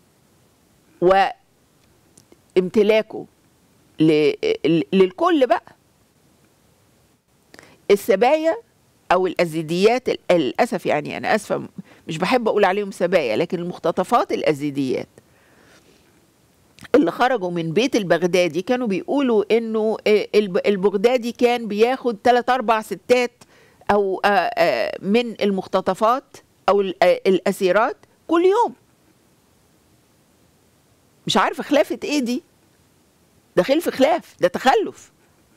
وامتلاكه ل- ل- للكل بقى السبايا او الازيديات ال- للاسف يعني انا اسفه م- مش بحب اقول عليهم سبايا لكن المختطفات الازيديات اللي خرجوا من بيت البغدادي كانوا بيقولوا انه آه، الب- البغدادي كان بياخد ثلاث اربع ستات او آه، آه، من المختطفات او ال- آه، الاسيرات كل يوم مش عارفه خلافه ايه دي ده خلف خلاف ده تخلف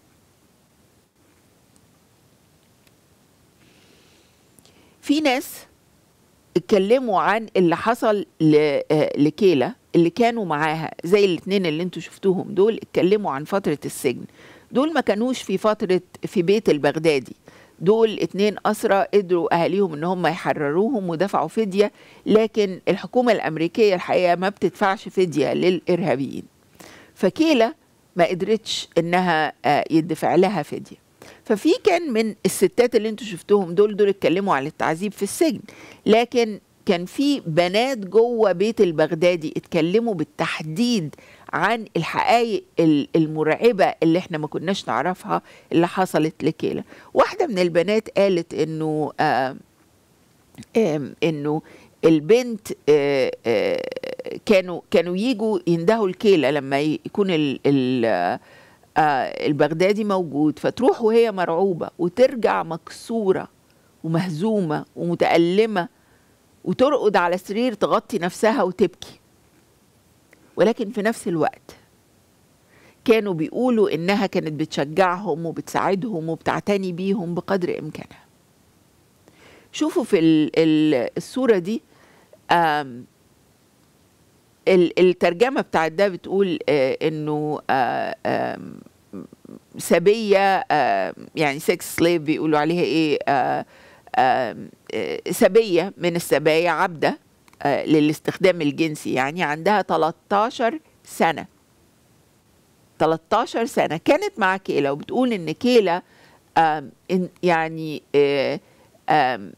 في ناس اتكلموا عن اللي حصل ل- آه، لكيلا اللي كانوا معاها زي الاثنين اللي انتوا شفتوهم دول اتكلموا عن فترة السجن دول ما كانوش في فترة في بيت البغدادي دول اتنين أسرى قدروا أهاليهم إن هم يحرروهم ودفعوا فدية لكن الحكومة الأمريكية الحقيقة ما بتدفعش فدية للإرهابيين فكيلا ما قدرتش إنها آه، يدفع لها فدية ففي كان من الستات اللي انتوا شفتوهم دول دول اتكلموا عن التعذيب في السجن لكن كان في بنات جوه بيت البغدادي اتكلموا بالتحديد عن الحقائق ال- المرعبة اللي احنا ما كناش نعرفها اللي حصلت لكيلا واحدة من البنات قالت انه آه آم، انه البنت آه، آه، كانوا كانوا يجوا يندهوا الكيلة لما ي- يكون ال ال آه، البغدادي موجود فتروح وهي مرعوبة وترجع مكسورة ومهزومة ومتألمة وترقد على سرير تغطي نفسها وتبكي ولكن في نفس الوقت كانوا بيقولوا إنها كانت بتشجعهم وبتساعدهم وبتعتني بيهم بقدر إمكانها شوفوا في ال- ال- الصورة دي آم، ال- الترجمة بتاعت ده بتقول آه، إنه آه، آم، سبية آه، يعني سكس سليف بيقولوا عليها إيه آه، آم، آه، سبية من السبايا عبدة آه، للاستخدام الجنسي يعني عندها 13 سنة 13 سنة كانت مع كيلا وبتقول إن كيلا آم، إن يعني آه، آم،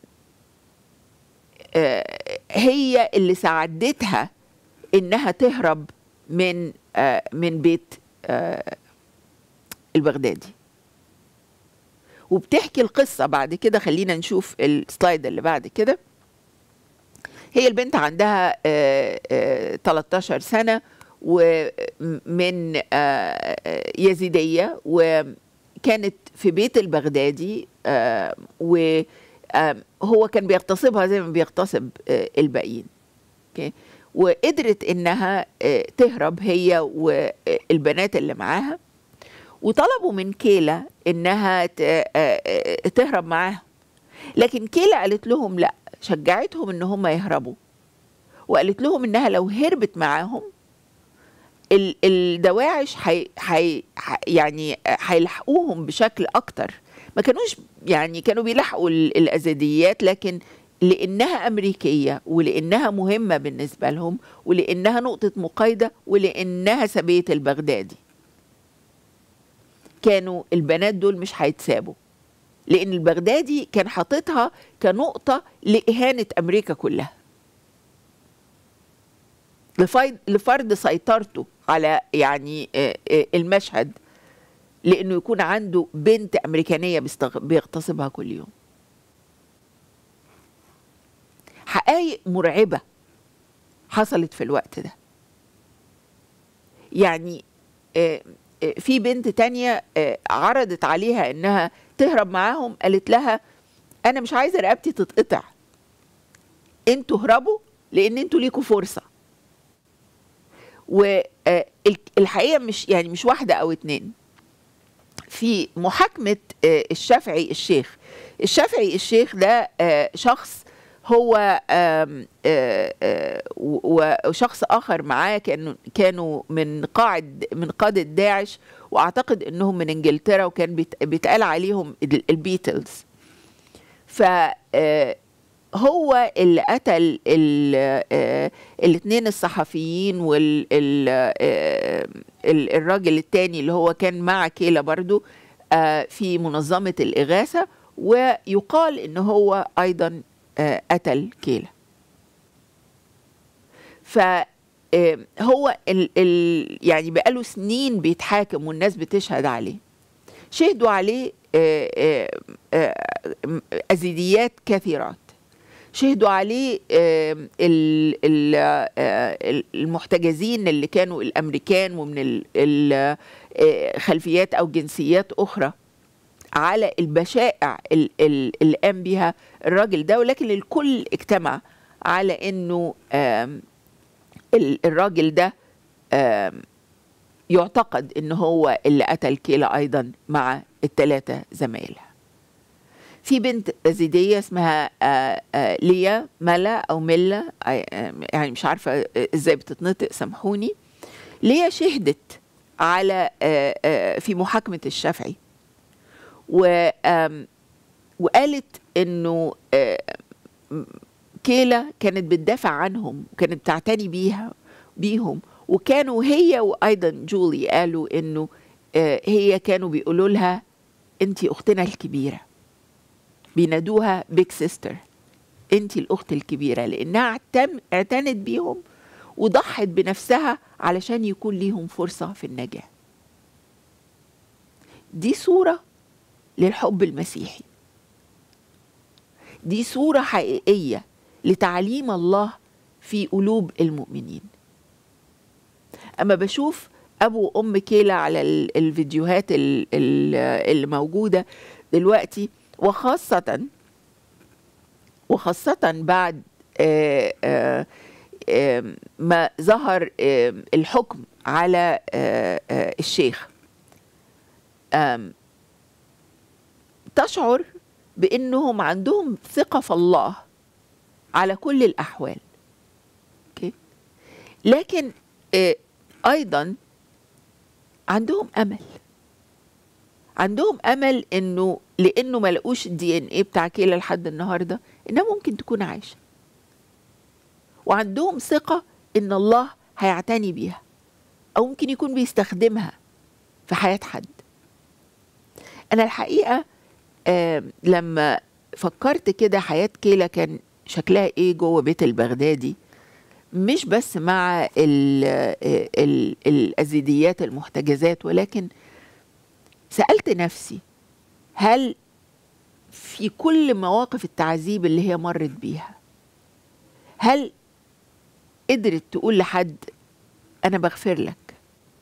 آه، هي اللي ساعدتها انها تهرب من آه، من بيت آه، البغدادي وبتحكي القصة بعد كده خلينا نشوف السلايد اللي بعد كده هي البنت عندها آه، آه، 13 سنة ومن آه، آه، يزيدية وكانت في بيت البغدادي آه، وهو كان بيغتصبها زي ما بيغتصب آه، الباقيين اوكي وقدرت انها آه، تهرب هي والبنات اللي معاها وطلبوا من كيلا انها ت- آه، آه، تهرب معاهم لكن كيلا قالت لهم لا شجعتهم ان هم يهربوا وقالت لهم انها لو هربت معاهم ال- الدواعش حي حي ح- يعني هيلحقوهم بشكل اكتر ما كانوش يعني كانوا بيلحقوا ال- الازديات لكن لانها امريكيه ولانها مهمه بالنسبه لهم ولانها نقطه مقايضه ولانها سبيه البغدادي كانوا البنات دول مش هيتسابوا لان البغدادي كان حاططها كنقطه لاهانه امريكا كلها لفايد- لفرض سيطرته على يعني آه، آه، المشهد لانه يكون عنده بنت امريكانيه بيستغ- بيغتصبها كل يوم حقائق مرعبة حصلت في الوقت ده يعني آه، آه، في بنت تانية آه، عرضت عليها انها تهرب معاهم قالت لها انا مش عايزة رقبتي تتقطع انتوا هربوا لان انتوا ليكوا فرصة والحقيقة مش يعني مش واحدة او اتنين في محاكمة آه، الشافعي الشيخ الشافعي الشيخ ده آه، شخص هو آم، آه، آه، و- وشخص آخر معاه كانوا كانوا من قاعد من قادة داعش وأعتقد إنهم من إنجلترا وكان بيت- بيتقال عليهم ال- البيتلز ف آه، هو اللي قتل الاثنين الصحفيين والراجل التاني اللي هو كان مع كيلا برضو آه، في منظمة الإغاثة ويقال إن هو أيضا آه، قتل كيلا فهو ال ال يعني بقاله سنين بيتحاكم والناس بتشهد عليه شهدوا عليه آه، آه، آه، أزيديات كثيرات شهدوا عليه آم، ال- ال- آه، المحتجزين اللي كانوا الامريكان ومن ال- ال- آه، خلفيات او جنسيات اخرى على البشائع ال- ال- اللي قام بها الراجل ده ولكن الكل اجتمع على انه آم، ال- الراجل ده آم، يعتقد ان هو اللي قتل كيلا ايضا مع الثلاثه زمايلها في بنت يزيدية اسمها آه، آه، ليا ملا أو ملا آه، آه، يعني مش عارفة آه، ازاي بتتنطق سامحوني ليا شهدت على آه، آه، في محاكمة الشافعي و آم، وقالت انه آه، م- كيلا كانت بتدافع عنهم وكانت بتعتني بيها بيهم وكانوا هي وايضا جولي قالوا انه آه، هي كانوا بيقولوا لها انت اختنا الكبيره بينادوها بيج سيستر انت الاخت الكبيره لانها اعتم- اعتنت بيهم وضحت بنفسها علشان يكون ليهم فرصه في النجاه دي صوره للحب المسيحي دي صوره حقيقيه لتعليم الله في قلوب المؤمنين اما بشوف ابو وام كيلا على ال- الفيديوهات ال- ال- اللي موجوده دلوقتي وخاصه وخاصه بعد آه، آه، آه، ما ظهر آه، الحكم على آه، آه، الشيخ آم، تشعر بانهم عندهم ثقه في الله على كل الاحوال اوكي لكن آه، ايضا عندهم امل عندهم امل انه لانه ما لقوش الدي ان ايه بتاع كيلا لحد النهارده انها ممكن تكون عايشه وعندهم ثقه ان الله هيعتني بيها او ممكن يكون بيستخدمها في حياه حد انا الحقيقه آه لما فكرت كده حياه كيلا كان شكلها ايه جوه بيت البغدادي مش بس مع ال ال الازيديات المحتجزات ولكن سالت نفسي هل في كل مواقف التعذيب اللي هي مرت بيها هل قدرت تقول لحد انا بغفر لك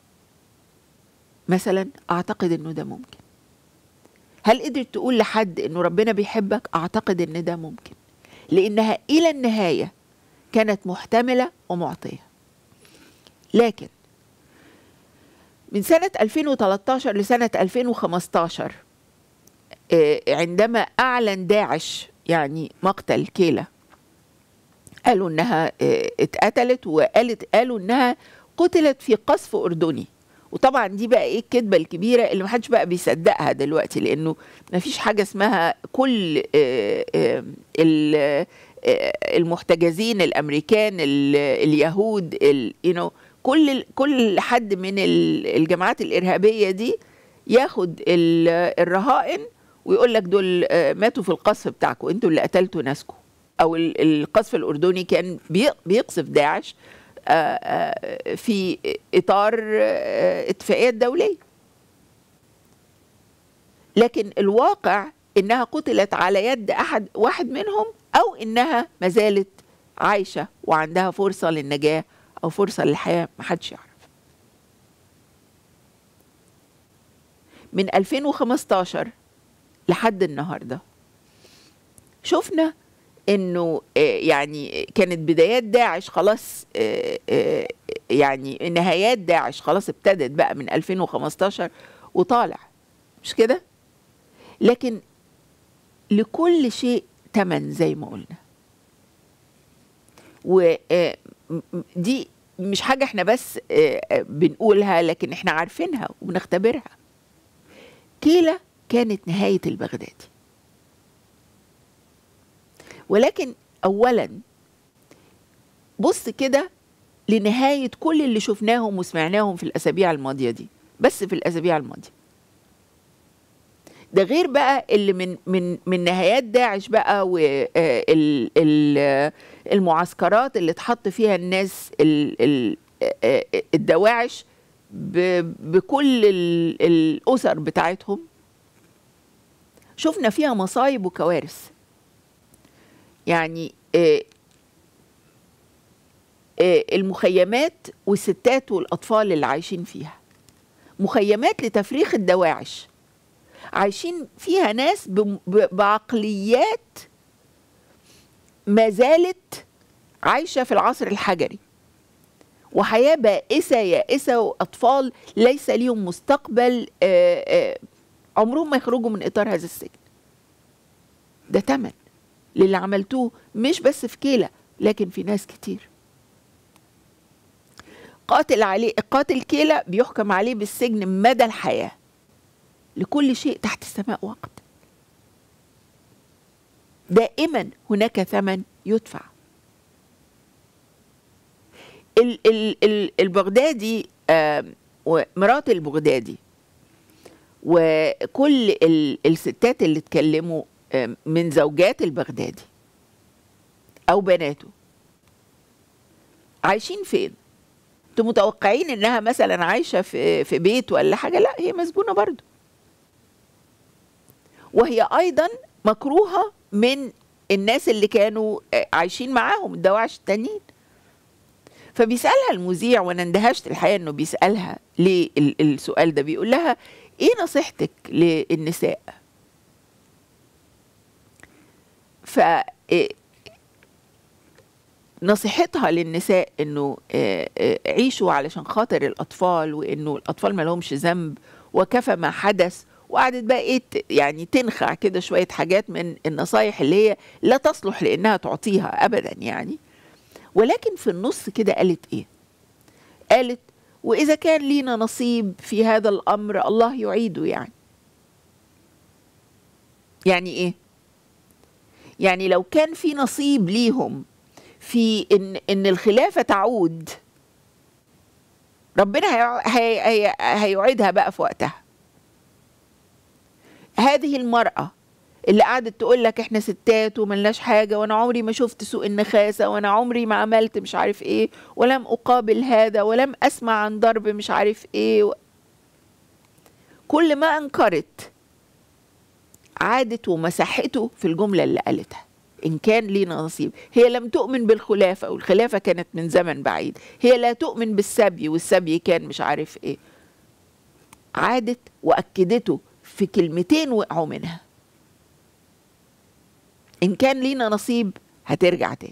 مثلا اعتقد انه ده ممكن هل قدرت تقول لحد انه ربنا بيحبك اعتقد ان ده ممكن لانها الى النهايه كانت محتمله ومعطيه لكن من سنه 2013 لسنه 2015 آه، عندما اعلن داعش يعني مقتل كيلا قالوا انها آه، اتقتلت وقالت قالوا انها قتلت في قصف اردني وطبعا دي بقى ايه الكذبه الكبيره اللي محدش بقى بيصدقها دلوقتي لانه ما فيش حاجه اسمها كل آه، آه، ال- آه، المحتجزين الامريكان ال- اليهود ال- you know كل كل حد من ال- الجماعات الارهابيه دي ياخد ال- الرهائن ويقول لك دول آه، ماتوا في القصف بتاعكم انتوا اللي قتلتوا ناسكم او ال- القصف الاردني كان بي- بيقصف داعش آه، آه، في اطار آه، اتفاقيات دوليه لكن الواقع انها قتلت على يد احد واحد منهم او انها ما زالت عايشة وعندها فرصة للنجاة أو فرصة للحياة محدش يعرف من 2015 لحد النهارده شفنا انه آه، يعني كانت بدايات داعش خلاص آه، آه، يعني نهايات داعش خلاص ابتدت بقى من 2015 وطالع مش كده لكن لكل شيء تمن زي ما قلنا ودي مش حاجة احنا بس آه، آه، بنقولها لكن احنا عارفينها وبنختبرها كيلا كانت نهاية البغدادي ولكن أولا بص كده لنهاية كل اللي شفناهم وسمعناهم في الأسابيع الماضية دي بس في الأسابيع الماضية ده غير بقى اللي من من من نهايات داعش بقى والمعسكرات اللي اتحط فيها الناس ال- ال- آه، آه، الدواعش ب- بكل ال- الأسر بتاعتهم شفنا فيها مصايب وكوارث يعني آه، آه، المخيمات والستات والأطفال اللي عايشين فيها مخيمات لتفريخ الدواعش عايشين فيها ناس بم- ب- بعقليات ما زالت عايشة في العصر الحجري وحياة بائسة يائسة وأطفال ليس ليهم مستقبل آه، آه، عمرهم ما يخرجوا من إطار هذا السجن ده تمن للي عملتوه مش بس في كيلا لكن في ناس كتير قاتل عليه قاتل كيلا بيحكم عليه بالسجن مدى الحياة لكل شيء تحت السماء وقت دائما هناك ثمن يدفع ال ال ال البغدادي آم، ومرات البغدادي وكل ال الستات اللي اتكلموا آم، من زوجات البغدادي او بناته عايشين فين انتوا متوقعين انها مثلا عايشه في في بيت ولا حاجه لا هي مسجونه برضو وهي ايضا مكروهه من الناس اللي كانوا آه، عايشين معاهم الدواعش التانيين فبيسالها المذيع وانا اندهشت الحقيقه انه بيسالها ليه ال- السؤال ده بيقول لها ايه نصيحتك للنساء ف إيه، نصيحتها للنساء انه آه، آه، عيشوا علشان خاطر الاطفال وانه الاطفال ما لهمش ذنب وكفى ما حدث وقعدت بقى ايه ت- يعني تنخع كده شويه حاجات من النصايح اللي هي لا تصلح لانها تعطيها ابدا يعني ولكن في النص كده قالت ايه قالت واذا كان لينا نصيب في هذا الامر الله يعيده يعني يعني ايه يعني لو كان في نصيب ليهم في ان ان الخلافه تعود ربنا هيع- هي هي هيعيدها بقى في وقتها هذه المرأة اللي قعدت تقول لك احنا ستات وملناش حاجة وانا عمري ما شفت سوق النخاسة وانا عمري ما عملت مش عارف ايه ولم اقابل هذا ولم اسمع عن ضرب مش عارف ايه و... كل ما انكرت عادت ومسحته في الجملة اللي قالتها إن كان لينا نصيب هي لم تؤمن بالخلافة والخلافة كانت من زمن بعيد هي لا تؤمن بالسبي والسبي كان مش عارف إيه عادت وأكدته في كلمتين وقعوا منها إن كان لينا نصيب هترجع تاني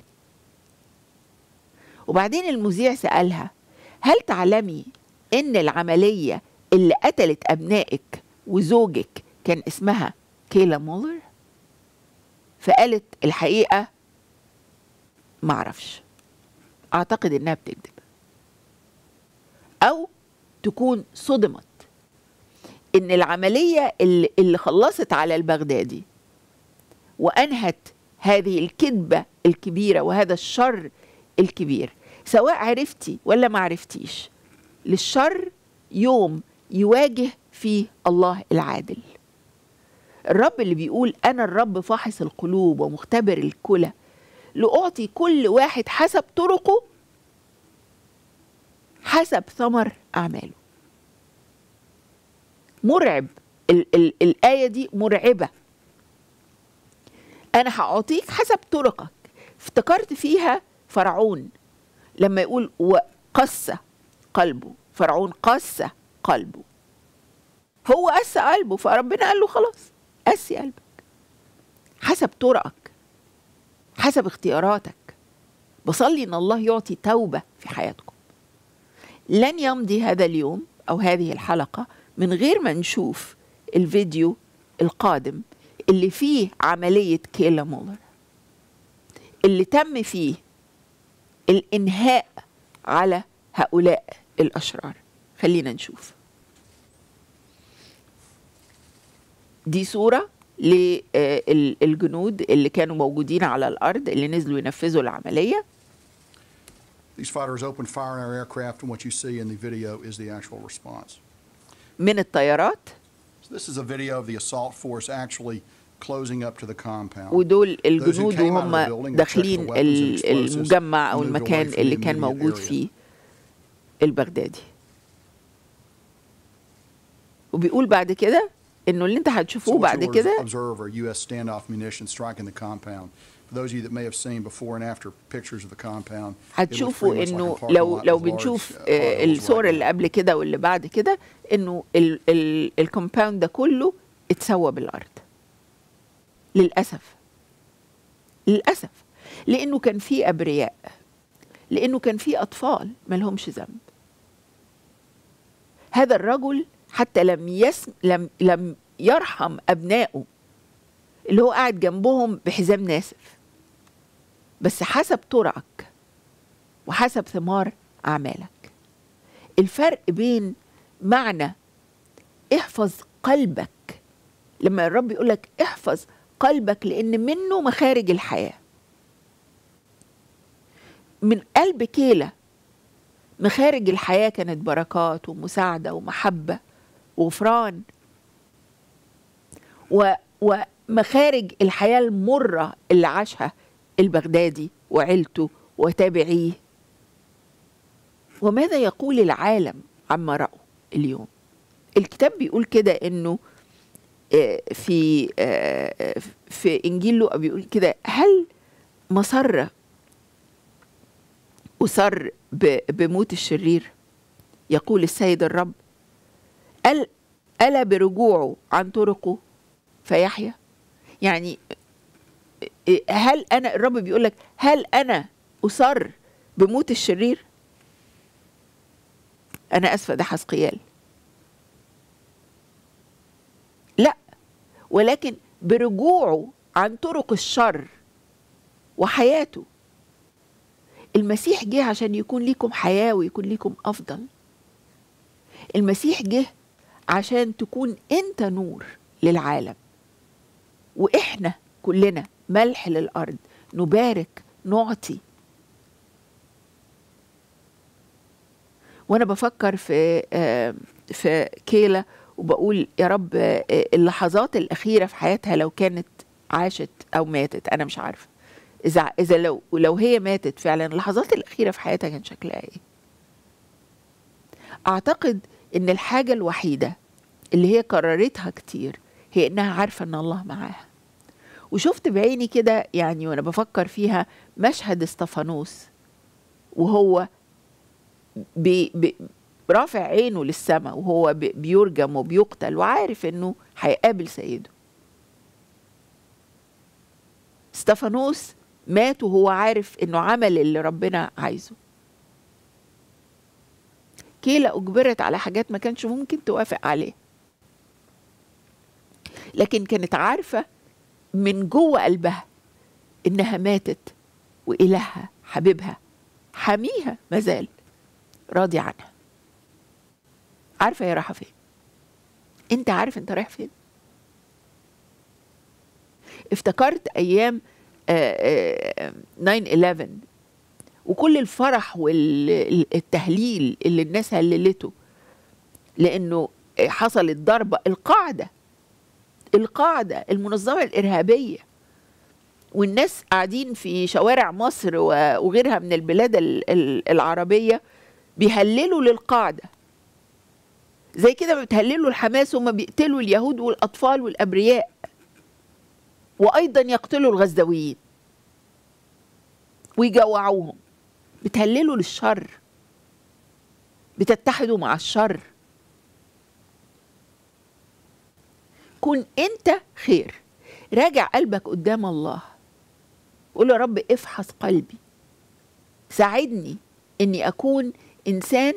وبعدين المذيع سألها هل تعلمي إن العملية اللي قتلت أبنائك وزوجك كان اسمها كيلا مولر فقالت الحقيقة معرفش أعتقد إنها بتكذب أو تكون صدمت إن العملية اللي, اللي خلصت على البغدادي وأنهت هذه الكذبة الكبيرة وهذا الشر الكبير سواء عرفتي ولا ما عرفتيش للشر يوم يواجه فيه الله العادل الرب اللي بيقول أنا الرب فاحص القلوب ومختبر الكلى لأعطي كل واحد حسب طرقه حسب ثمر أعماله مرعب ال ال الآية دي مرعبة أنا هأعطيك حسب طرقك افتكرت فيها فرعون لما يقول وقس قلبه فرعون قس قلبه هو قس قلبه فربنا قال له خلاص قسي قلبك حسب طرقك حسب اختياراتك بصلي ان الله يعطي توبه في حياتكم لن يمضي هذا اليوم او هذه الحلقه من غير ما نشوف الفيديو القادم اللي فيه عمليه كيلا مولر اللي تم فيه الانهاء على هؤلاء الاشرار خلينا نشوف دي صوره للجنود اللي كانوا موجودين على الارض اللي نزلوا ينفذوا العمليه These fighters opened fire on our aircraft, and what you see in the video is the actual response. من الطيارات So this is a video of the assault force actually closing up to the compound. ودول Those who الجنود came out of the وهم building and checked داخلين for weapons and ال- explosives المجمع او moved away المكان from the اللي كان immediate موجود area. فيه البغدادي وبيقول بعد كده انه اللي انت So هتشوفوه what بعد you'll كده observe are U.S. standoff munitions striking the compound. For those of you that may have seen before and after pictures of the compound, it looked هتشوفوا pretty much like a انه parking لو lot لو with large, بنشوف uh, آه، potholes الصور right اللي now. قبل كده واللي بعد كده انه ال- ال- الكومباوند ده كله اتسوى بالارض للاسف للاسف لانه كان في ابرياء لانه كان في اطفال ما لهمش ذنب هذا الرجل حتى لم يسم لم لم يرحم ابنائه اللي هو قاعد جنبهم بحزام ناسف بس حسب طرقك وحسب ثمار اعمالك الفرق بين معنى احفظ قلبك لما الرب يقول لك احفظ قلبك لان منه مخارج الحياه من قلب كيلة مخارج الحياة كانت بركات ومساعدة ومحبة وغفران و ومخارج الحياة المرة اللي عاشها البغدادي وعيلته وتابعيه وماذا يقول العالم عما رأوا اليوم الكتاب بيقول كده انه آه، في آه، في انجيل لوقا بيقول كده هل مسر أسر ب- بموت الشرير يقول السيد الرب أل ألا برجوعه عن طرقه فيحيا يعني هل أنا الرب بيقول لك هل أنا أسر بموت الشرير أنا أسفة ده حسقيال لا ولكن برجوعه عن طرق الشر وحياته المسيح جه عشان يكون ليكم حياة ويكون ليكم أفضل المسيح جه عشان تكون أنت نور للعالم وإحنا كلنا ملح للأرض نبارك نعطي وأنا بفكر في آه، في كيلا وبقول يا رب آه، اللحظات الأخيرة في حياتها لو كانت عاشت أو ماتت أنا مش عارفة اذا اذا لو لو هي ماتت فعلا اللحظات الاخيره في حياتها كان شكلها ايه اعتقد ان الحاجه الوحيده اللي هي قررتها كتير هي انها عارفه ان الله معاها وشفت بعيني كده يعني وانا بفكر فيها مشهد استفانوس وهو بي بي رافع عينه للسماء وهو بي- بيرجم وبيقتل وعارف انه هيقابل سيده استفانوس مات وهو عارف انه عمل اللي ربنا عايزه كيلا اجبرت على حاجات ما كانش ممكن توافق عليها لكن كانت عارفه من جوه قلبها انها ماتت والهها حبيبها حميها مازال راضي عنها عارفه هي رايحه فين انت عارف انت رايح فين افتكرت ايام آه، آه، 9/11 وكل الفرح والتهليل اللي الناس هللته لانه حصلت ضربه القاعده القاعده المنظمه الارهابيه والناس قاعدين في شوارع مصر و- وغيرها من البلاد ال- ال- العربيه بيهللوا للقاعده زي كده بتهللوا الحماس وهم بيقتلوا اليهود والاطفال والابرياء وايضا يقتلوا الغزاويين ويجوعوهم بتهللوا للشر بتتحدوا مع الشر كن انت خير راجع قلبك قدام الله قول يا رب افحص قلبي ساعدني اني اكون انسان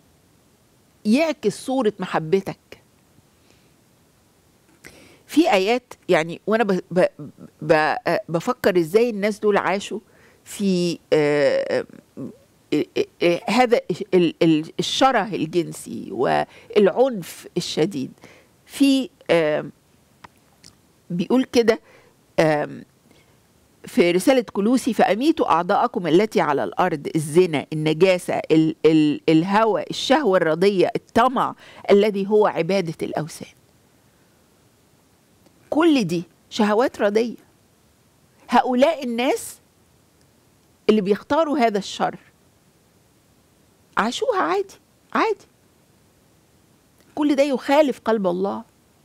يعكس صورة محبتك في ايات يعني وانا ب ب ب بفكر ازاي الناس دول عاشوا في آه، آه، آه، هذا ال- ال- الشره الجنسي والعنف الشديد في آم، بيقول كده آم، في رسالة كلوسي فأميتوا أعضاءكم التي على الأرض الزنا النجاسة ال ال الهوى الشهوة الرضية الطمع الذي هو عبادة الأوثان كل دي شهوات رضية هؤلاء الناس اللي بيختاروا هذا الشر عاشوها عادي عادي كل ده يخالف قلب الله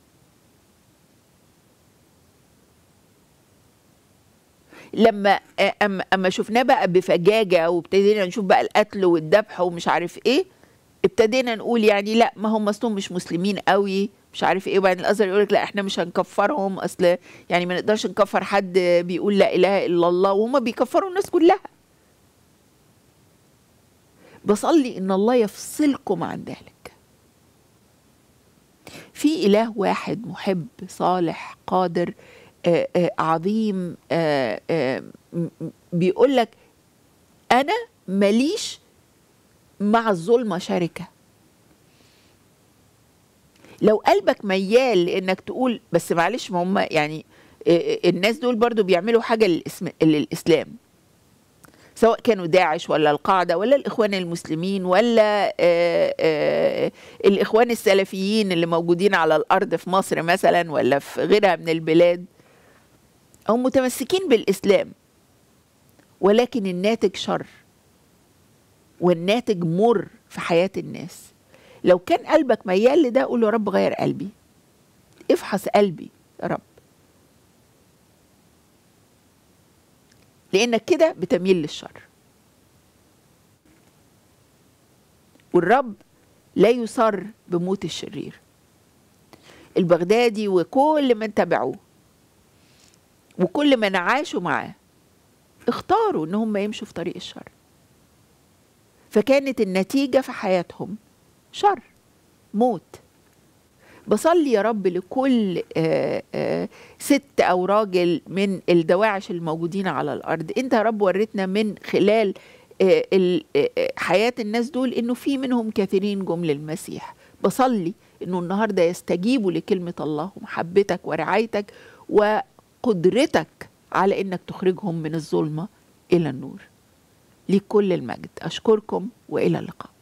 لما أما, أما شفناه بقى بفجاجة وابتدينا نشوف بقى القتل والذبح ومش عارف ايه ابتدينا نقول يعني لا ما هم اصلهم مش مسلمين قوي مش عارف ايه وبعدين الازهر يقول لك لا احنا مش هنكفرهم اصل يعني ما نقدرش نكفر حد بيقول لا اله الا الله وهم بيكفروا الناس كلها بصلي ان الله يفصلكم عن ذلك في اله واحد محب صالح قادر آه، آه، عظيم آه، آه، م- م- بيقول لك انا ماليش مع الظلمه شركه لو قلبك ميال لانك تقول بس معلش ما هم يعني آه، آه، الناس دول برضو بيعملوا حاجه للإسم للاسلام سواء كانوا داعش ولا القاعدة ولا الإخوان المسلمين ولا آه، آه، الإخوان السلفيين اللي موجودين على الأرض في مصر مثلا ولا في غيرها من البلاد هم متمسكين بالإسلام ولكن الناتج شر والناتج مر في حياة الناس لو كان قلبك ميال لده قول له يا رب غير قلبي افحص قلبي يا رب لانك كده بتميل للشر والرب لا يصر بموت الشرير البغدادي وكل من تبعوه وكل من عاشوا معاه اختاروا ان هم يمشوا في طريق الشر فكانت النتيجة في حياتهم شر موت بصلي يا رب لكل آه، آه، ست او راجل من الدواعش الموجودين على الارض انت يا رب وريتنا من خلال آه، ال- آه، آه، حياه الناس دول انه في منهم كثيرين جم للمسيح بصلي انه النهارده يستجيبوا لكلمه الله ومحبتك ورعايتك وقدرتك على انك تخرجهم من الظلمه الى النور لكل المجد اشكركم والى اللقاء